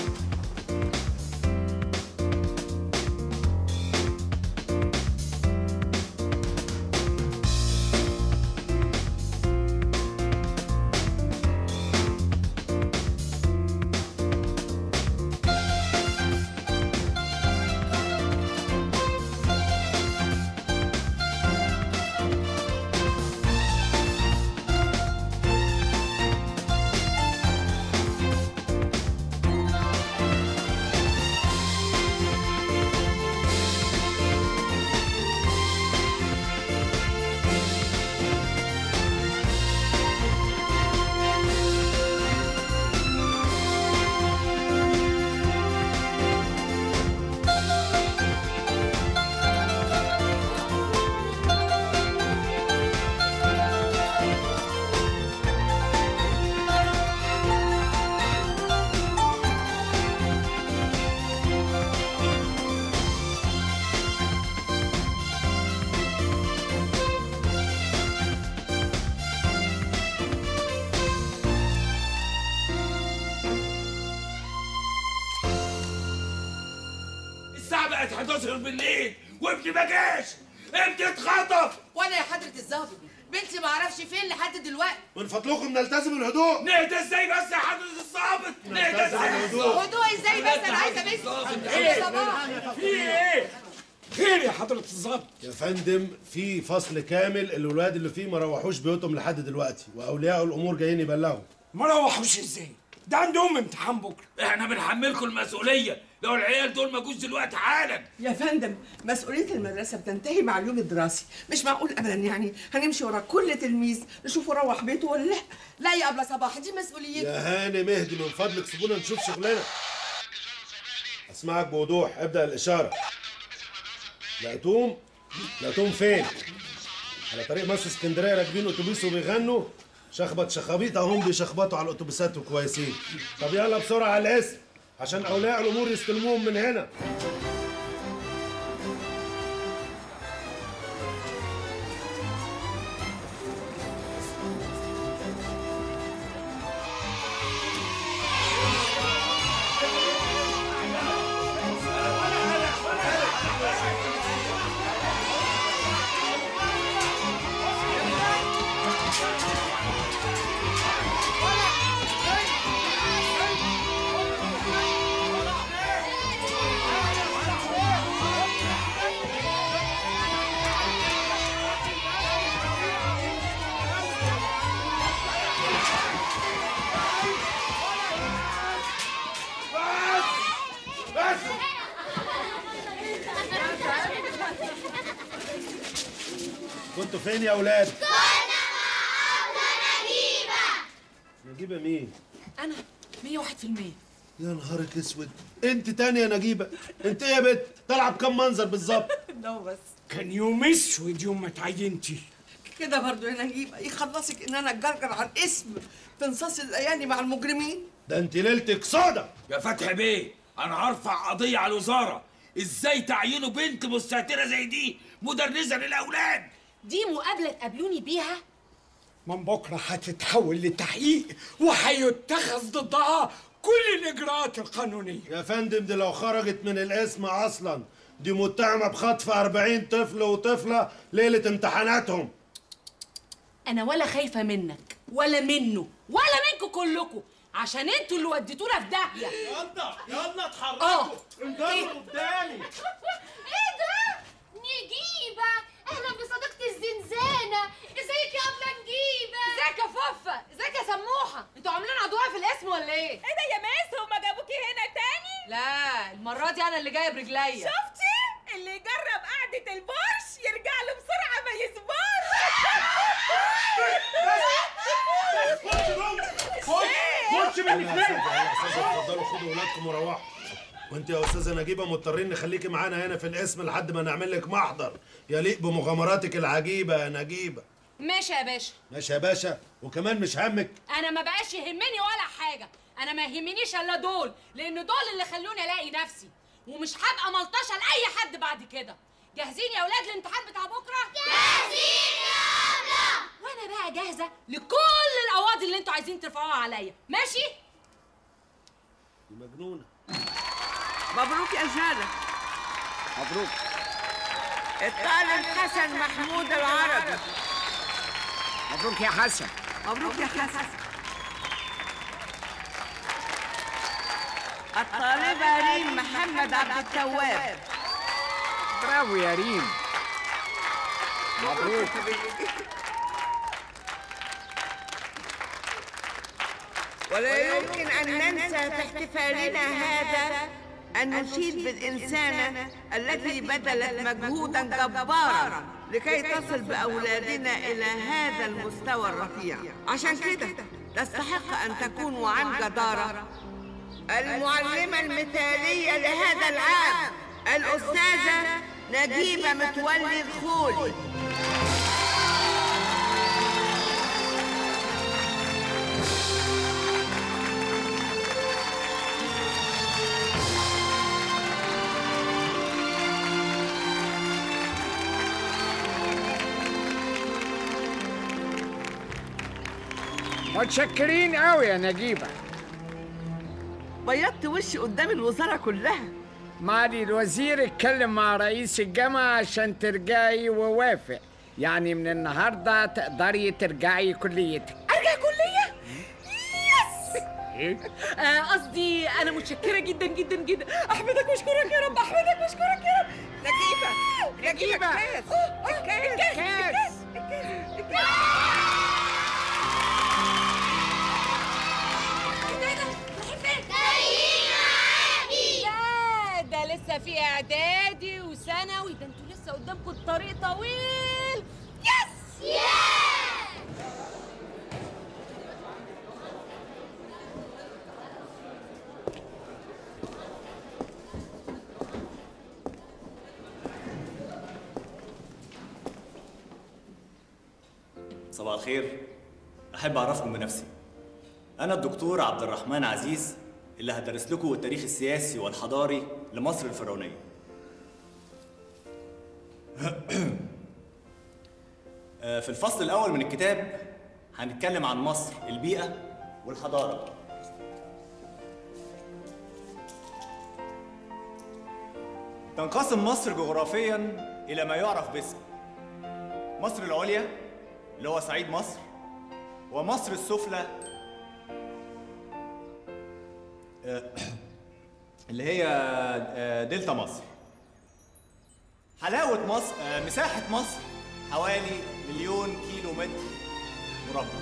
الساعة بقت 11 بالليل وابني ما جاش ابني اتخطف وانا يا حضرة الظابط بنتي ما اعرفش فين لحد دلوقتي من فضلكم نلتزم الهدوء نهدى ازاي بس يا حضرة الظابط نهدى ازاي الهدوء. هدوء ازاي بس انا عايزه بس ايه صباح في ايه خير يا حضرة الظابط يا فندم في فصل كامل الولاد اللي فيه ما روحوش بيوتهم لحد دلوقتي واولياء الامور جايين يبلغوا ما روحوش ازاي ده عندهم امتحان بكره احنا بنحملكم المسؤوليه لو العيال دول ما جوش دلوقتي حالا يا فندم مسؤولية المدرسة بتنتهي مع اليوم الدراسي مش معقول أبدا يعني هنمشي ورا كل تلميذ نشوفه روح بيته ولا لا لا يا أبلة صباح دي مسؤوليتي يا هانم اهدي من فضلك سيبونا نشوف شغلنا اسمعك بوضوح ابدا الاشاره لقيتوهم لقيتوهم فين على طريق مصر اسكندريه راكبين اتوبيس وبيغنوا شخبط شخابيط اهم بيشخبطوا على الاتوبيسات وكويسين طب يلا بسرعه على الاسم عشان اولياء الامور يستلموهم من هنا بس كنتوا فين يا اولاد كنا مع نجيبة نجيبه مين أنا 101% يا نهارك اسود انت تاني يا نجيبه انت ايه يا بت طالعه بكام منظر بالظبط ده بس كان يوم اسود يوم ما اتعينتي كده برضو يا نجيبة يخلصك إن أنا أتجرجر عن اسم في نصاص الأيادي مع المجرمين ده انت ليلتك صدى يا فتحي بيه انا هرفع قضيه على الوزاره ازاي تعينوا بنت مستهتره زي دي مدرسه للاولاد دي مقابلة تقابلوني بيها من بكره هتتحول لتحقيق وهيتخذ ضدها كل الاجراءات القانونيه يا فندم دي لو خرجت من الاسم اصلا دي متهمه بخطف 40 طفل وطفله ليله امتحاناتهم انا ولا خايفه منك ولا منه ولا منكم كلكم عشان انتوا اللي وديتونا في داهيه يلا يلا اتحركوا اه انجروا قدامي ايه ده؟ نجيبة اهلا بصديقتي الزنزانة ازيك يا ابلة نجيبة ازيك يا ففه ازيك يا سموحه انتوا عاملين عدوان في الاسم ولا ايه ايه ده يا ماس هما جابوكي هنا تاني لا المره دي انا اللي جايه برجليا شفتي اللي يجرب قعده البرش يرجع له بتعمل يا فين استاذه يا استاذه اتفضلوا خدوا ولادكم وروحوا وانت يا استاذه نجيبه مضطرين نخليكي معانا هنا في القسم لحد ما نعمل لك محضر يليق بمغامراتك العجيبه يا نجيبه ماشي يا باشا ماشي يا باشا وكمان مش همك انا ما بقاش يهمني ولا حاجه انا ما يهمنيش الا دول لان دول اللي خلوني الاقي نفسي ومش هبقى ملطشه لاي حد بعد كده جاهزين يا اولاد للامتحان بتاع بكره جاهزين يا ابله وانا بقى جاهزه لكل القواضي اللي انتوا عايزين ترفعوها عليا ماشي دي مجنونه مبروك يا جاله مبروك الطالب حسن محمود العربي مبروك يا حسن مبروك يا حسن الطالبة ريم محمد عبد التواب برافو يا ريم مبروك ولا يمكن أن ننسى في احتفالنا هذا أن نشيد بالإنسانة التي بذلت مجهودا جبارا لكي تصل بأولادنا إلى هذا المستوى الرفيع عشان كده تستحق أن تكون عن جدارة المعلمة المثالية لهذا العام الأستاذة نجيبة متولي الخولي متشكرين قوي يا نجيبه بيضت وشي قدام الوزارة كلها معالي الوزير اتكلم مع رئيس الجامعة عشان ترجعي ووافق يعني من النهاردة تقدري ترجعي كليتك ارجع كليه يس ايه؟ آه، قصدي انا متشكره جدا جدا جدا احمدك واشكرك يا رب احمدك واشكرك يا رب نجيبه نجيبة الكاس الكاس لا ده لسه في اعدادي وثانوي ده انتوا لسه قدامكم الطريق طويل يس صباح الخير أحب أعرفكم بنفسي أنا الدكتور عبد الرحمن عزيز اللي هدرس لكم التاريخ السياسي والحضاري لمصر الفرعونية آه، في الفصل الأول من الكتاب هنتكلم عن مصر البيئة والحضارة تنقسم مصر جغرافيا إلى ما يعرف باسم مصر العليا اللي هو صعيد مصر ومصر السفلى آه، اللي هي آه، دلتا مصر حلاوة مصر آه، مساحة مصر حوالي مليون كيلو متر مربع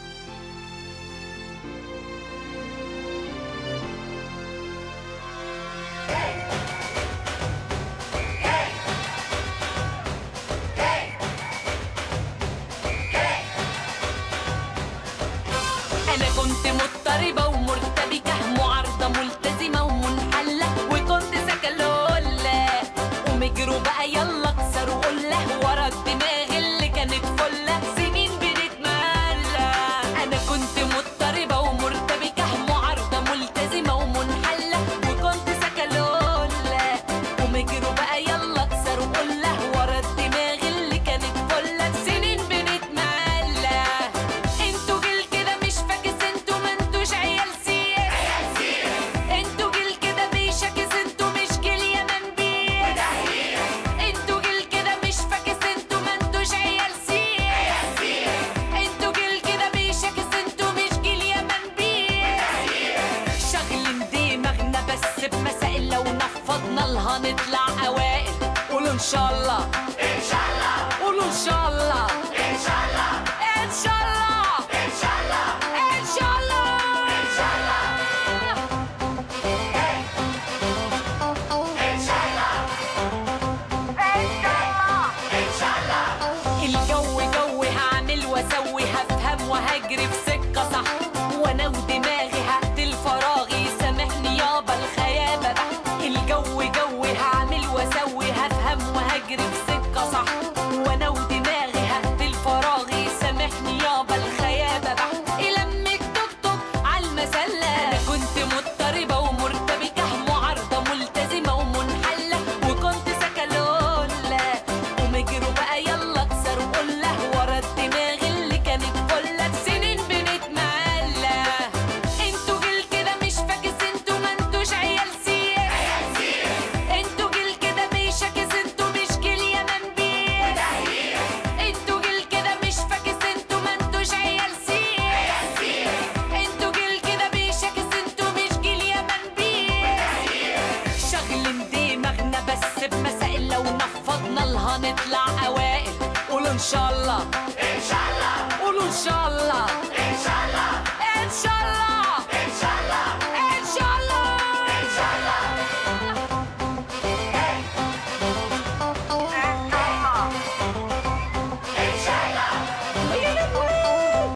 أنا كنت مضطربة ومرتبكة معارضة ملتزمة ومنحلة وكنت سكلولة ومجروا بقى يلا اكسر وقله ورا الدماغ اللي كانت فلة سنين بنتملى أنا كنت مضطربة ومرتبكة معارضة ملتزمة ومنحلة وكنت سكلولة ومجروا بقى يلا اكسر وقله ورا الدماغ اللي كانت فلة سنين بنتملى انتوا جيل كده مش فاكس انتوا ما انتوش عيال سياسة انتوا جيل كده بيشاكس انتوا مش جيل يا منبيس انتوا جيل كده مش فاكس انتوا ما انتوش عيال سياسة انتوا جيل كده بيشاكس انتوا مش جيل يا منبيس شغلين دماغنا بس بمسائل لو نفضنا لها نطلع اوائل قولوا ان شاء الله ان شاء الله قولوا ان شاء الله ان شاء الله ان شاء الله ان شاء الله ان شاء الله ان شاء الله ان شاء الله ان شاء الله الجو جوي هعمل واسوي هفهم وهجري في سكه صح وانا ودماغي هقتل لو نفضنا لها نطلع اوائل قولوا ان شاء الله ان شاء الله قولوا ان شاء الله